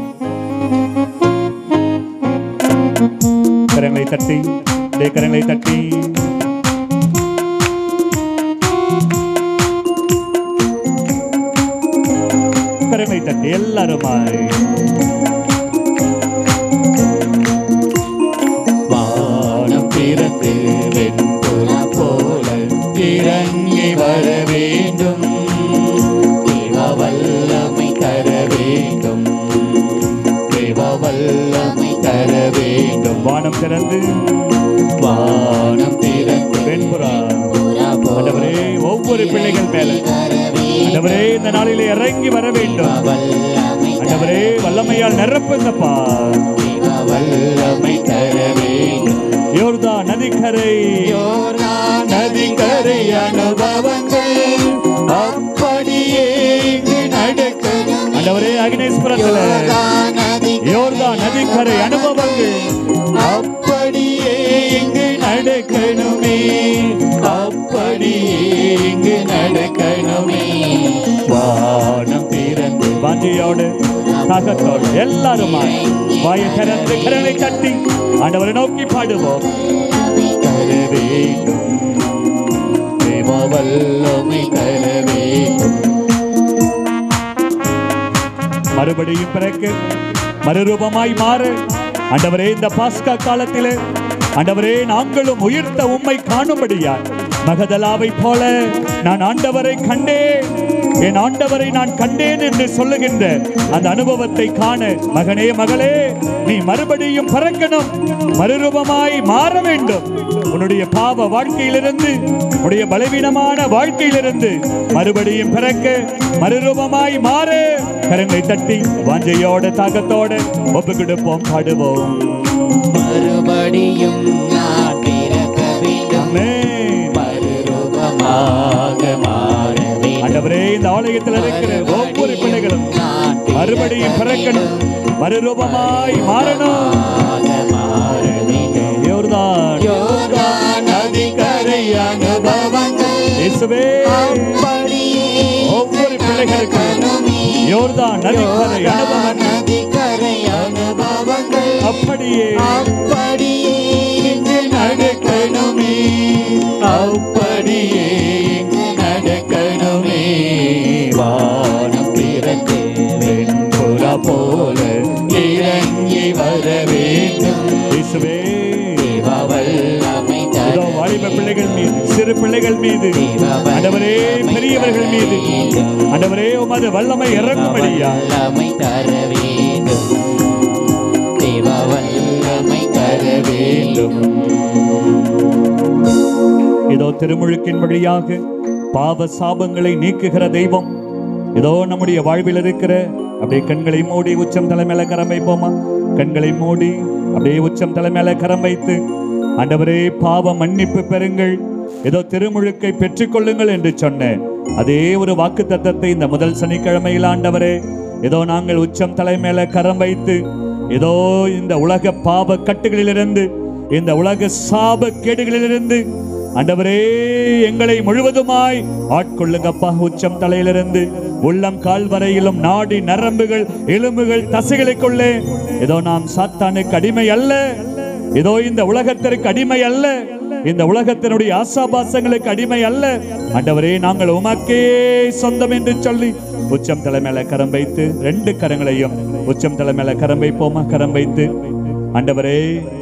கரங்களை தட்டி அப்படியே கரங்களை தட்டி கரங்களை தட்டி எல்லாருமாய் வானம் திறந்து வெண்புறா போல இறங்கி வர வேண்டும் தேவ வல்லமை தர வேண்டும் தேவ வல்லமை தர வேண்டும் வானம் திறந்து வானம் திறந்து வெண்புறா புறா போல ஆண்டவரே ஒவ்வொரு பிள்ளைகள் மேல வர வேண்டும் ஆண்டவரே இந்த நாளிலே இறங்கி வர வேண்டும் வல்லமை ஆண்டவரே வல்லமையால் நிரப்புங்கப்பா தேவ வல்லமை தர வேண்டும் யோர்தா நதிக்கரை யோர்தான் நதிக்கரை அனுபவங்கள் அப்படியே இங்கு நடக்கணும் ஆண்டவரே அக்னேஸ்வரத்துல யோர்தான் நதி யோர்தா நதிக்கரை அனுபவங்கள் அப்படியே இங்கு நடக்கணுமே அப்படியே இங்கு நடக்கணுமே வானம் திறந்து வாஞ்சியோடு தாகத்தோடு எல்லாருமாய் வாயை திறந்து கரங்களை தட்டி ஆண்டவரை நோக்கி பாடுவோம் தர வேண்டும் தேவ வல்லமை தர வேண்டும் மறுபடியும் பிறக்க மறுரூபமாய் மாறு ஆண்டவரே இந்த பாஸ்கா காலத்திலே ஆண்டவரே நாங்களும் உயிர்த்த உம்மை காணும்படியாய் மகதலாவை போல நான் ஆண்டவரை கண்டேன் என் ஆண்டவரை நான் கண்டேன் என்று சொல்லுகின்ற அந்த அனுபவத்தை காண மகனே மகளே நீ மறுபடியும் பறக்கணும் மறுரூபமாய் மாற வேண்டும் உன்னுடைய பாவ வாழ்க்கையிலிருந்து உன்னுடைய பலவீனமான வாழ்க்கையிலிருந்து மறுபடியும் பிறக்க மறுரூபமாய் மாற கரங்களை தட்டி வாஞ்சையோட தாகத்தோட ஒப்பு கொடுப்போம் பாடுவோம் மறுபடியும் நான் பிறக்க வேண்டும் ஆமென். மறுரூபமாக மாற வேண்டும் ஆண்டவரே இந்த ஆலயத்தில் இருக்கிற ஒவ்வொரு பிள்ளைகளும் மறுபடியும் பிறக்கணும் மறுரூபமாய் மாறணும் மாற வேண்டும் யோர்தான் யோர்தான் நதிக்கரை அனுபவங்கள் இயேசுவே அப்படியே ஒவ்வொரு பிள்ளைகளுக்கும் யோர்தான் நதிக்கரை அனுபவம் நதிக்கரை அனுபவங்கள் அப்படியே அப்படியே இங்கு நடக்கணுமே அப்படியே இங்கு நடக்கணுமே வானம் திறந்து வெண்புறா போல இறங்கி வர வேண்டும் இயேசுவே வல்லமை இதோ வாலிப பிள்ளைகள் மீது சிறு பிள்ளைகள் மீது ஆண்டவரே பெரியவர்கள் மீது ஆண்டவரே உமது வல்லமை இறங்கும்படியா வல்லமை தர வேண்டும் தேவ வல்லமை தர வேண்டும் இதோ திருமுழுக்கின் வழியாக பாவ சாபங்களை நீக்குகிற தெய்வம் இதோ நம்முடைய வாழ்வில் இருக்கிற அப்படியே கண்களை மூடி உச்சம் தலைமையில கரம் வைப்போமா கண்களை மூடி அப்படியே உச்சம் தலைமையில கரம் வைத்து ஆண்டவரே பாவ மன்னிப்பு பெறுங்கள் ஏதோ திருமுழுக்கை பெற்றுக்கொள்ளுங்கள் என்று சொன்னேன் அதே ஒரு வாக்கு தத்தத்தை இந்த முதல் சனிக்கிழமையில் ஆண்டவரே ஏதோ நாங்கள் உச்சம் தலைமையில கரம் வைத்து ஏதோ இந்த உலக பாவ கட்டுகளிலிருந்து இந்த உலக சாப கேடுகளிலிருந்து ஆண்டவரே எங்களை முழுவதுமாய் ஆட்கொள்ளுங்கப்பா உச்சம் தலையிலிருந்து உள்ளம் கால் வரையிலும் நாடி நரம்புகள் எலும்புகள் தசைகளுக்குள்ளே ஏதோ நாம் சாத்தானுக்கு அடிமை அல்ல ஏதோ இந்த உலகத்திற்கு அடிமை அல்ல இந்த உலகத்தினுடைய ஆசாபாசங்களுக்கு அடிமை அல்ல ஆண்டவரே நாங்கள் உமக்கே சொந்தம் என்று சொல்லி உச்சம் தலைமையில கரம் வைத்து ரெண்டு கரங்களையும் உச்சம் தலைமையில கரம் வைப்போமா கரம் வைத்து ஆண்டவரே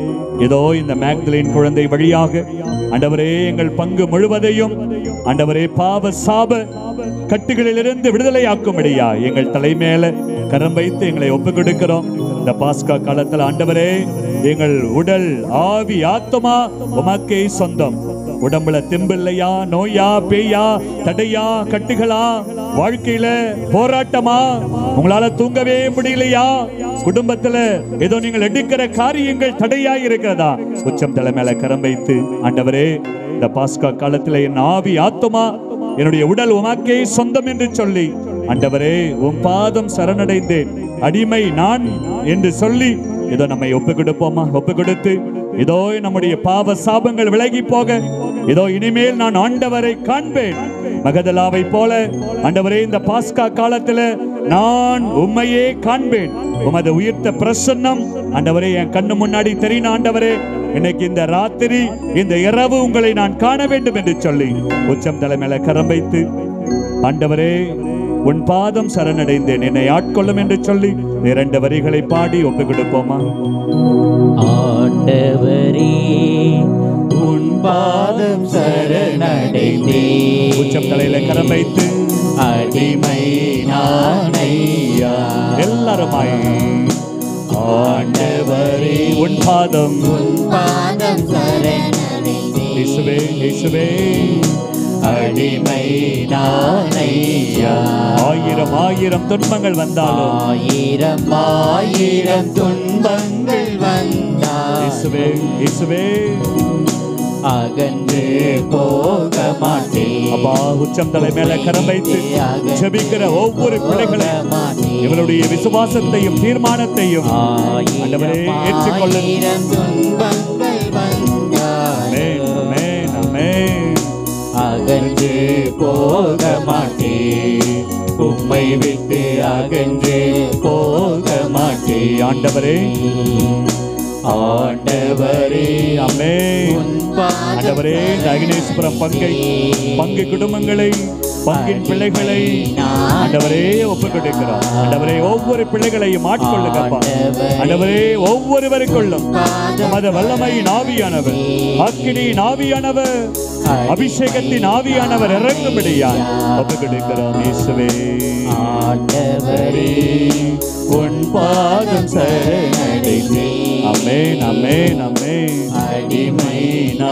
இதோ இந்த மேக்தலின் குழந்தை வழியாக ஆண்டவரே எங்கள் பங்கு முழுவதையும் ஆண்டவரே பாவ சாப கட்டுகளிலிருந்து விடுதலையாக்கும்படியா எங்கள் தலைமையில கரம் வைத்து எங்களை ஒப்பு கொடுக்கிறோம் இந்த பாஸ்கா காலத்துல ஆண்டவரே எங்கள் உடல் ஆவி ஆத்மா உமக்கே சொந்தம் உடம்புல திம்பில்லையா நோயா பேயா தடையா கட்டுகளா வாழ்க்கையில போராட்டமா உங்களால தூங்கவே முடியலையா குடும்பத்துல ஏதோ நீங்கள் எடுக்கிற காரியங்கள் தடையா இருக்கிறதா உச்சம் தலை மேல கரம் வைத்து ஆண்டவரே இந்த பாஸ்கா காலத்துல என் ஆவி ஆத்துமா என்னுடைய உடல் உமக்கே சொந்தம் என்று சொல்லி ஆண்டவரே உன் பாதம் சரணடைந்தேன் அடிமை நான் என்று சொல்லி இதோ நம்மை ஒப்பு கொடுப்போமா ஒப்பு கொடுத்து இதோ நம்முடைய பாவ சாபங்கள் விலகி போக இதோ இனிமேல் நான் ஆண்டவரை காண்பேன் மகதலாவை போல ஆண்டவரே இந்த பாஸ்கா காலத்துல நான் உம்மையே காண்பேன் உமது உயிர்த்த பிரசன்னம் ஆண்டவரே என் கண்ணு முன்னாடி தெரியும் ஆண்டவரே இன்னைக்கு இந்த ராத்திரி இந்த இரவு உங்களை நான் காண வேண்டும் என்று சொல்லி உச்சம் தலைமையில கரம் வைத்து ஆண்டவரே உன் பாதம் சரணடைந்தேன் என்னை ஆட்கொள்ளும் என்று சொல்லி இரண்டு வரிகளை பாடி ஒப்பு கொடுப்போமா ஆண்டவரே உன் பாதம் சரணடைந்தே உச்சம் தலையில கரம் வைத்து அடிமை நானையா எல்லாருமாய் ஆண்டவரே உன் பாதம் பாதம் சரணடைந்தே இயேசுவே இயேசுவே அடிமை நானையா ஆயிரம் ஆயிரம் துன்பங்கள் வந்தாலும் ஆயிரம் ஆயிரம் துன்பங்கள் வந்தால் இயேசுவே இயேசுவே அகன்று போக மாட்டேன் அப்பா உச்சம் தலை மேல கரம் வைத்து ஜெபிக்கிற ஒவ்வொரு பிள்ளைகளும் இவளுடைய விசுவாசத்தையும் தீர்மானத்தையும் ஆண்டவரே ஏற்றுக்கொள்ளும் ஆயிரம் துன்பங்கள் வந்தால் ஆமென், ஆமென், ஆமென். அகன்று போக மாட்டேன் உம்மை விட்டு அகன்று போக மாட்டேன் ஆண்டவரே ஆண்டவரே அமே உன் பாதம் ஆண்டவரே இந்த அகினேஸ்வரம் பங்கை பங்கு குடும்பங்களை பங்கின் பிள்ளைகளை ஆண்டவரே ஒப்புக் கொடுக்கிறோம் ஆண்டவரே ஒவ்வொரு பிள்ளைகளையும் ஆட்கொள்ளுங்கப்பா ஆண்டவரே ஒவ்வொருவருக்குள்ளும் உமது வல்லமையின் ஆவியானவர் அக்கினியின் ஆவியானவர் அபிஷேகத்தின் ஆவியானவர் இறங்கும்படியா ஒப்புக் கொடுக்கிறோம் இயேசுவே ஆண்டவரே உன் பாதம் சரணடைந்தே அமேன் அமேன் அமேன் அடிமை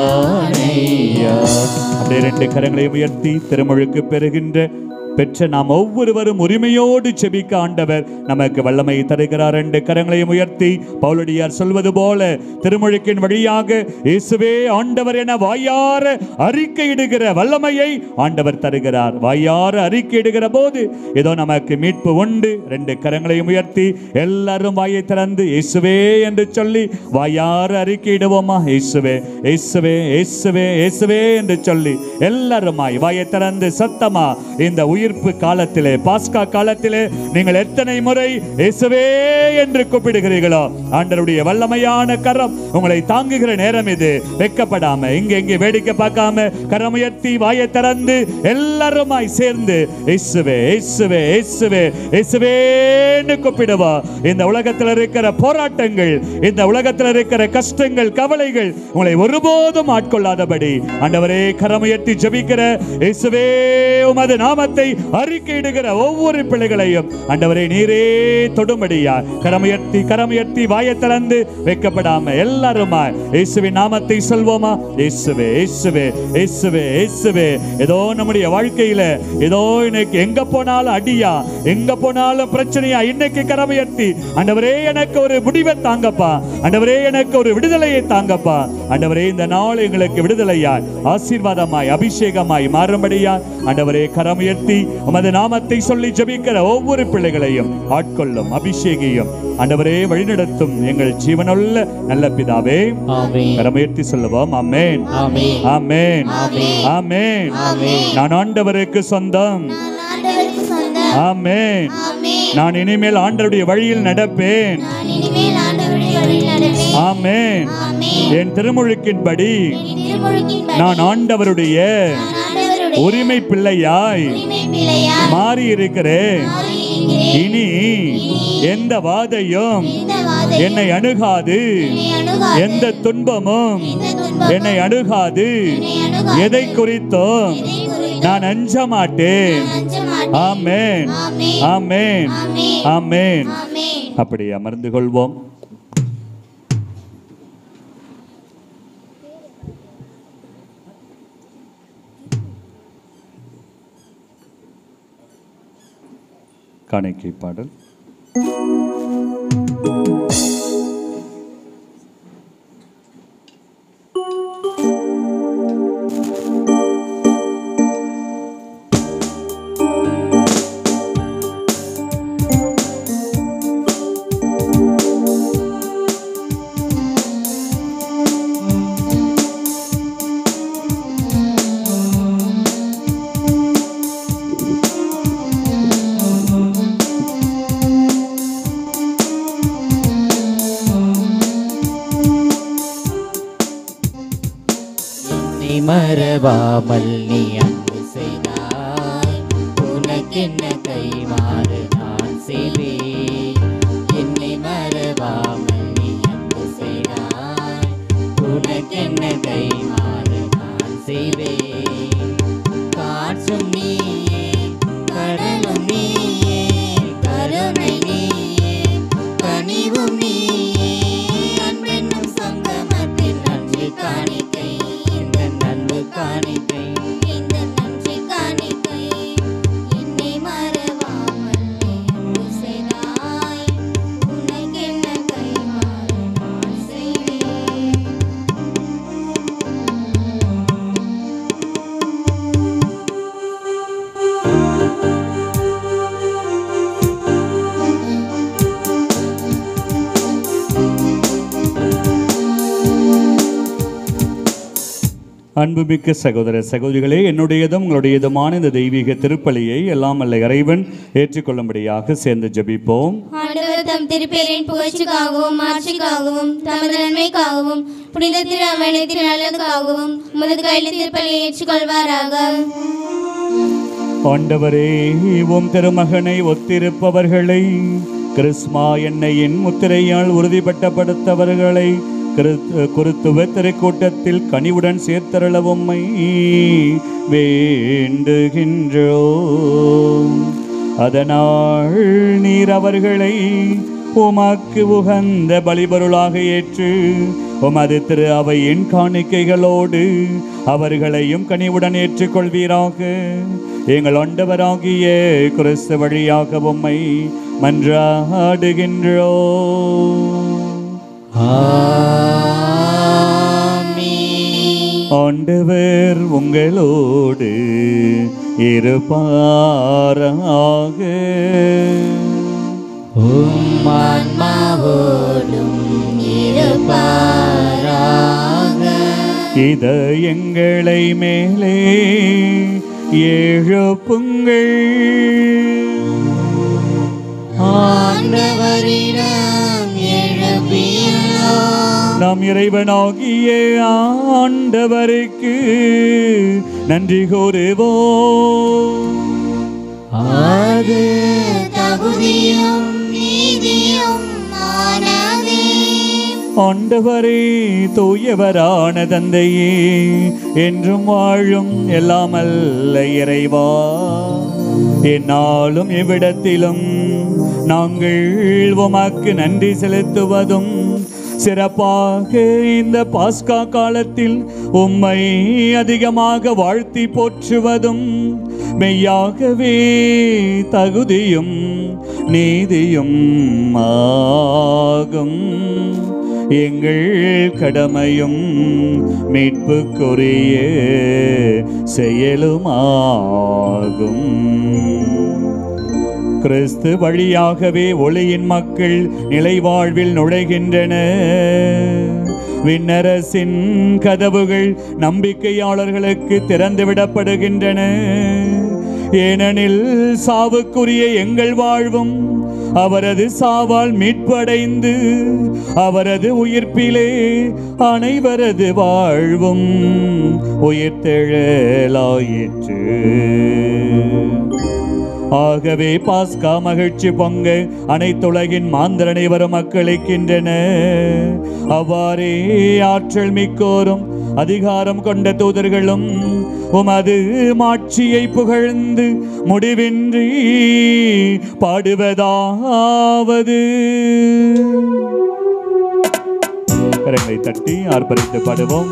நானையா அப்படியே ரெண்டு கரங்களையும் உயர்த்தி திருமுழுக்கு பெறுகின்ற பெற்ற நாம் ஒவ்வொருவரும் உரிமையோடு செபிக்க ஆண்டவர் நமக்கு வல்லமை தருகிறார் ரெண்டு கரங்களையும் உயர்த்தி பவுலடியார் சொல்வது போல திருமுழுக்கின் வழியாக இயேசுவே ஆண்டவர் என வாயார அறிக்கையிடுகிற வல்லமையை ஆண்டவர் தருகிறார் வாயார அறிக்கையிடுகிற போது ஏதோ நமக்கு மீட்பு உண்டு ரெண்டு கரங்களையும் உயர்த்தி எல்லாரும் வாயை திறந்து இயேசுவே என்று சொல்லி வாயார அறிக்கையிடுவோமா இயேசுவே இயேசுவே இயேசுவே இயேசுவே என்று சொல்லி எல்லாருமாய் வாயை திறந்து சத்தமா இந்த உயிர்ப்பு காலத்திலே பாஸ்கா காலத்திலே நீங்கள் எத்தனை முறை இயேசுவே என்று கூப்பிடுகிறீர்களோ ஆண்டருடைய வல்லமையான கரம் உங்களை தாங்குகிற நேரம் இது வெக்கப்படாம இங்க இங்க வேடிக்கை பார்க்காம கரம் உயர்த்தி வாயை திறந்து எல்லாருமாய் சேர்ந்து இயேசுவே இயேசுவே இயேசுவே இயேசுவேன்னு கூப்பிடுவா இந்த உலகத்தில் இருக்கிற போராட்டங்கள் இந்த உலகத்தில் இருக்கிற கஷ்டங்கள் கவலைகள் உங்களை ஒருபோதும் ஆட்கொள்ளாதபடி ஆண்டவரே கரமுயர்த்தி ஜெபிக்கிற இயேசுவே உமது நாமத்தை அறிக்கையிடுகிற ஒவ்வொரு பிள்ளைகளையும் ஆண்டவரே நீரே தொடும்படியா கரமுயர்த்தி கரமுயர்த்தி வாயை திறந்து வைக்கப்படாம எல்லாருமா இயேசுவின் நாமத்தை சொல்வோமா இயேசுவே இயேசுவே இயேசுவே இயேசுவே ஏதோ நம்முடைய வாழ்க்கையில ஏதோ இன்னைக்கு எங்க போனாலும் அடியா எங்க போனாலும் பிரச்சனையா இன்னைக்கு கரமுயர்த்தி ஆண்டவரே எனக்கு ஒரு முடிவை தாங்கப்பா ஆண்டவரே எனக்கு ஒரு விடுதலையை தாங்கப்பா ஆண்டவரே இந்த நாள் எங்களுக்கு விடுதலையாய் ஆசீர்வாதமாய் அபிஷேகமாய் மாறும்படியா ஆண்டவரே கரமுயர்த்தி உமது நாமத்தை சொல்லி ஜெபிக்கிற ஒவ்வொரு பிள்ளைகளையும் ஆட்கொள்ளும் அபிஷேகியும் ஆண்டவரே வழிநடத்தும் எங்கள் ஜீவனுள்ள நல்ல பிதாவே ஆமென் கரமுயர்த்தி சொல்லுவோம் அமேன் ஆமென் ஆமென் ஆமென் நான் ஆண்டவருக்கு சொந்தம் நான் ஆண்டவருக்கு சொந்தம் ஆமென் ஆமென் நான் இனிமேல் ஆண்டவருடைய வழியில் நடப்பேன் நான் இனிமேல் ஆண்டவருடைய வழியில் நடப்பேன் ஆமென் ஆமென் என் திருமுழுக்கின்படி என் திருமுழுக்கின்படி நான் ஆண்டவருடைய நான் ஆண்டவருடைய உரிமை பிள்ளையாய் உரிமை பிள்ளையாய் மாறி இருக்கிறேன் மாறியிருக்கிறேன். இனி எந்த வாதையும் இந்த வாதை என்னை அணுகாது என்னை அணுகாது. எந்த துன்பமும் எந்த துன்பமும் என்னை அணுகாது என்னை அணுகாது. எதை குறித்தும் எதை குறித்தும் நான் அஞ்ச மாட்டேன் நான் அஞ்ச மாட்டேன். ஆமென் ஆமென். ஆமென் ஆமென். ஆமென் ஆமென். அப்படி அமர்ந்து கொள்வோம் காணிக்கை பாடல் நீ மறவாமல் நீ அன்பு செய்தாய் உனக்கென்ன கைமாறு நான் செய்வேன் என்னை மறவாமல் நீ அன்பு செய்தாய் உனக்கென்ன கைமாறு நான் செய்வேன் காற்றும் நீயே கடலும் நீயே கருணை நீயே கனிவும் நீயே அன்பென்னும் சங்கமத்தில் நன்றி காணிக்கை இந்த நன்பு காணிக்கை இந்த நன்றி காணிக்கை என்னை மறவாமல் நீ அன்பு செய்தாய். உனக்கென்ன கைமாறு நான் செய்வேன். அன்புமிக்க சகோதர சகோதரிகளே என்னுடையதும் உங்களுடையதுமான இந்த தெய்வீக திருப்பலியை எல்லாம் அல்ல இறைவன் ஏற்றுக்கொள்ளும்படியாக சேர்ந்து ஜெபிப்போம் ஆண்டவர் தம் திருப்பேரின் புகழ்ச்சிக்காகவும் மாட்சிக்காகவும் தமது நன்மைக்காகவும் புனித திரு அவனத்தின் நல்லதுக்காகவும் உமது கையில் திருப்பலியை ஏற்றுக்கொள்வாராக ஆண்டவரே உம் திருமகனை ஒத்திருப்பவர்களை கிறிஸ்மா எண்ணெயின் முத்திரையால் உறுதிப்பட்டப்படுத்தவர்களை கிறிஸ்து- குருத்துவ திருக்கூட்டத்தில் கனிவுடன் சேர்த்தருள உம்மை வேண்டுகின்றோம் அதனால் நீர் அவர்களை உமக்கு உகந்த பலிபொருளாக ஏற்று உமது திரு அவையின் காணிக்கைகளோடு அவர்களையும் கனிவுடன் ஏற்றுக்கொள்வீராக எங்கள் ஆண்டவராகிய கிறிஸ்து வழியாக உம்மை மன்றாடுகின்றோம் ஆமென். ஆண்டவர் உங்களோடு இருப்பாராக உம் ஆன்மாவோடும் இருப்பாராக இத எங்களை மேலே எழுப்புங்கள் ஆண்டவரிடம் எழுப்பியுள்ளோம் நாம் இறைவனாகிய ஆண்டவருக்கு நன்றி கூறுவோம் அது தகுதியும் நீதியும் ஆனதே ஆண்டவரே தூயவரான தந்தையே என்றும் வாழும் எல்லாமல்ல இறைவா என்னாலும் எவ்விடத்திலும் நாங்கள் உமக்கு நன்றி செலுத்துவதும் சிறப்பாக இந்த பாஸ்கா காலத்தில் உம்மை அதிகமாக வாழ்த்தி போற்றுவதும் மெய்யாகவே தகுதியும் நீதியும் ஆகும் எங்கள் கடமையும் மீட்புக்குரிய செயலுமாகும் கிறிஸ்து வழியாகவே ஒளியின் மக்கள் நிலைவாழ்வில் நுழைகின்றன விண்ணரசின் கதவுகள் நம்பிக்கையாளர்களுக்கு திறந்துவிடப்படுகின்றன ஏனெனில் சாவுக்குரிய எங்கள் வாழ்வும் அவரது சாவால் மீட்படைந்து அவரது உயிர்ப்பிலே அனைவரது வாழ்வும் உயிர்த்தெழலாயிற்று ஆகவே பாஸ்கா மகிழ்ச்சி பொங்க அனைத்துலகின் மாந்தர் அனைவரும் மக்களிக்கின்றன அவ்வாறே ஆற்றல் மிக்கோரும் அதிகாரம் கொண்ட தூதர்களும் உமது மாட்சியை புகழ்ந்து முடிவின்றி பாடுவதாவது கரங்களை தட்டி ஆர்ப்பரித்து பாடுவோம்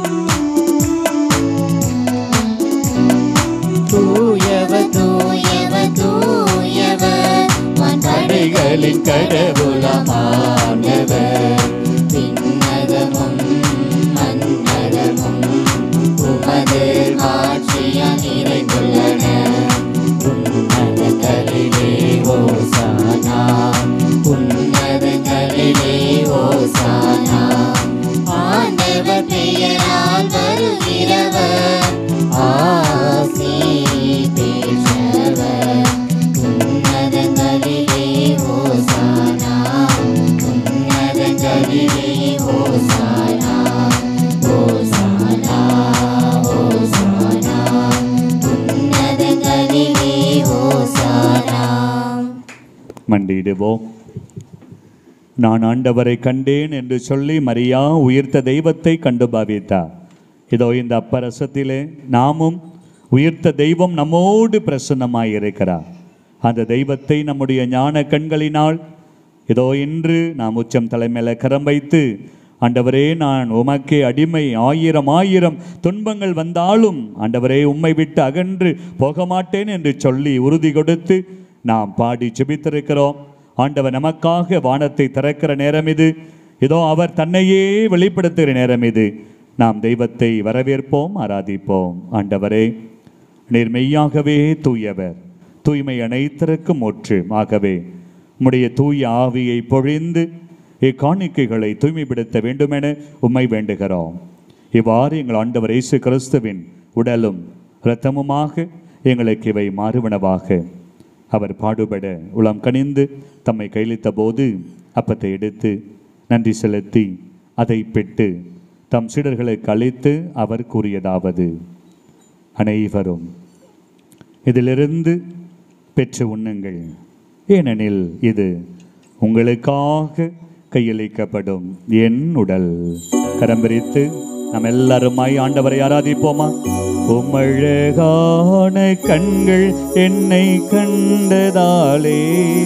தூயவர் தூயவர் தூயவர் படைகளின் கடவுளமானவர் விண்ணகமும் மன்னகமும் உமது ஆட்சியால் நிறைந்துள்ளன உன்னதங்களிலே ஓசானா உன்னதங்களிலே ஓசானா ஆண்டவர் பெயரால் வருகிறவர் ஆசி பெற்றவர் உன்னதங்களிலே ஓசானா உன்னதங்களிலே ஓசானா ஓசானா ஓசானா உன்னதங்களிலே ஓசானா மண்டியிடுவோம் நான் ஆண்டவரை கண்டேன் என்று சொல்லி மரியா உயிர்த்த தெய்வத்தை கண்டு பாவித்தார் இதோ இந்த அப்பரசத்திலே நாமும் உயிர்த்த தெய்வம் நம்மோடு பிரசன்னமாயிருக்கிறார் அந்த தெய்வத்தை நம்முடைய ஞான கண்களினால் இதோ இன்று நாம் உச்சம் தலைமையில கரம் வைத்து ஆண்டவரே நான் உமக்கே அடிமை ஆயிரம் ஆயிரம் துன்பங்கள் வந்தாலும் ஆண்டவரே உம்மை விட்டு அகன்று போக மாட்டேன் என்று சொல்லி உறுதி கொடுத்து நாம் பாடி ஜெபித்திருக்கிறோம் ஆண்டவர் நமக்காக வானத்தை திறக்கிற நேரம் இது இதோ அவர் தன்னையே வெளிப்படுத்துகிற நேரம் இது நாம் தெய்வத்தை வரவேற்போம் ஆராதிப்போம் ஆண்டவரே நீர் மெய்யாகவே தூயவர் தூய்மை அனைத்திற்கும் ஒற்று ஆகவே உம்முடைய தூய ஆவியை பொழிந்து இக்காணிக்கைகளை தூய்மைப்படுத்த வேண்டுமென உம்மை வேண்டுகிறோம் இவ்வாறு எங்கள் ஆண்டவர் இயேசு கிறிஸ்துவின் உடலும் இரத்தமுமாக எங்களுக்கு இவை மாறுவனவாக அவர் பாடுபட உளம் கனிந்து தம்மை கையளித்த போது அப்பத்தை எடுத்து நன்றி செலுத்தி அதை பெற்று தம் சீடர்களுக்கு அளித்து அவர் கூறியதாவது அனைவரும் இதிலிருந்து பெற்று உண்ணுங்கள் ஏனெனில் இது உங்களுக்காக கையளிக்கப்படும் என் உடல் கரம் பிரித்து நாம் எல்லாருமாய் ஆண்டவரை ஆராதிப்போமா உமழகான கண்கள் என்னை கண்டதாலே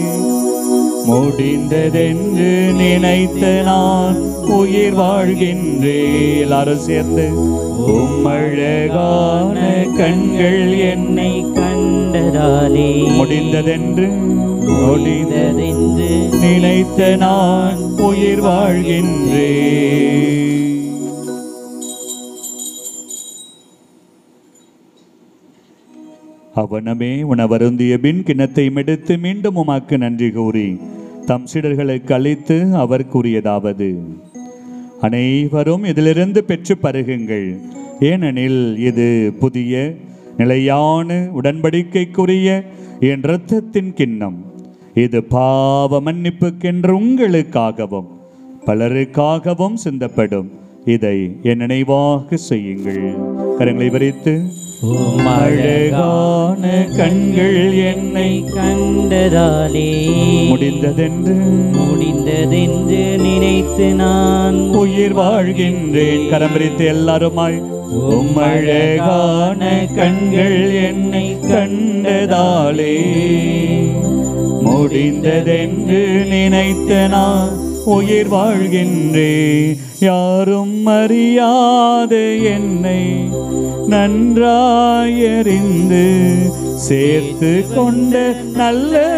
முடிந்ததென்று நினைத்த நான் உயிர் வாழ்கின்றேன் எல்லாரும் சேர்ந்து உம்மழகான கண்கள் என்னை கண்டதாலே முடிந்ததென்று முடிந்த முடிந்ததென்று நினைத்த நான் உயிர் வாழ்கின்றேன் அவனமே உணவருந்திய பின் கிண்ணத்தை மெடுத்து மீண்டும் உமாக்கு நன்றி கூறி தம் சீடர்களுக்கு அளித்து அவர் கூறியதாவது அனைவரும் இதிலிருந்து பெற்று பருகுங்கள் ஏனெனில் இது புதிய நிலையான உடன்படிக்கைக்குரிய என் இரத்தத்தின் கிண்ணம் இது பாவ மன்னிப்புக்கென்று உங்களுக்காகவும் பலருக்காகவும் சிந்தப்படும் இதை என் நினைவாக செய்யுங்கள் கரங்களை விரித்து அழகான கண்கள் என்னை கண்டதாலே முடிந்ததென்று முடிந்ததென்று நினைத்து நான் உயிர் வாழ்கின்றேன் கரம் விரித்து எல்லாருமாய் உம்மழகான கண்கள் என்னை கண்டதாலே முடிந்ததென்று நினைத்த நான் உயிர் வாழ்கின்றேன் யாரும் அறியாத என்னை நன்றாயறிந்து சேர்த்து கொண்ட நல்ல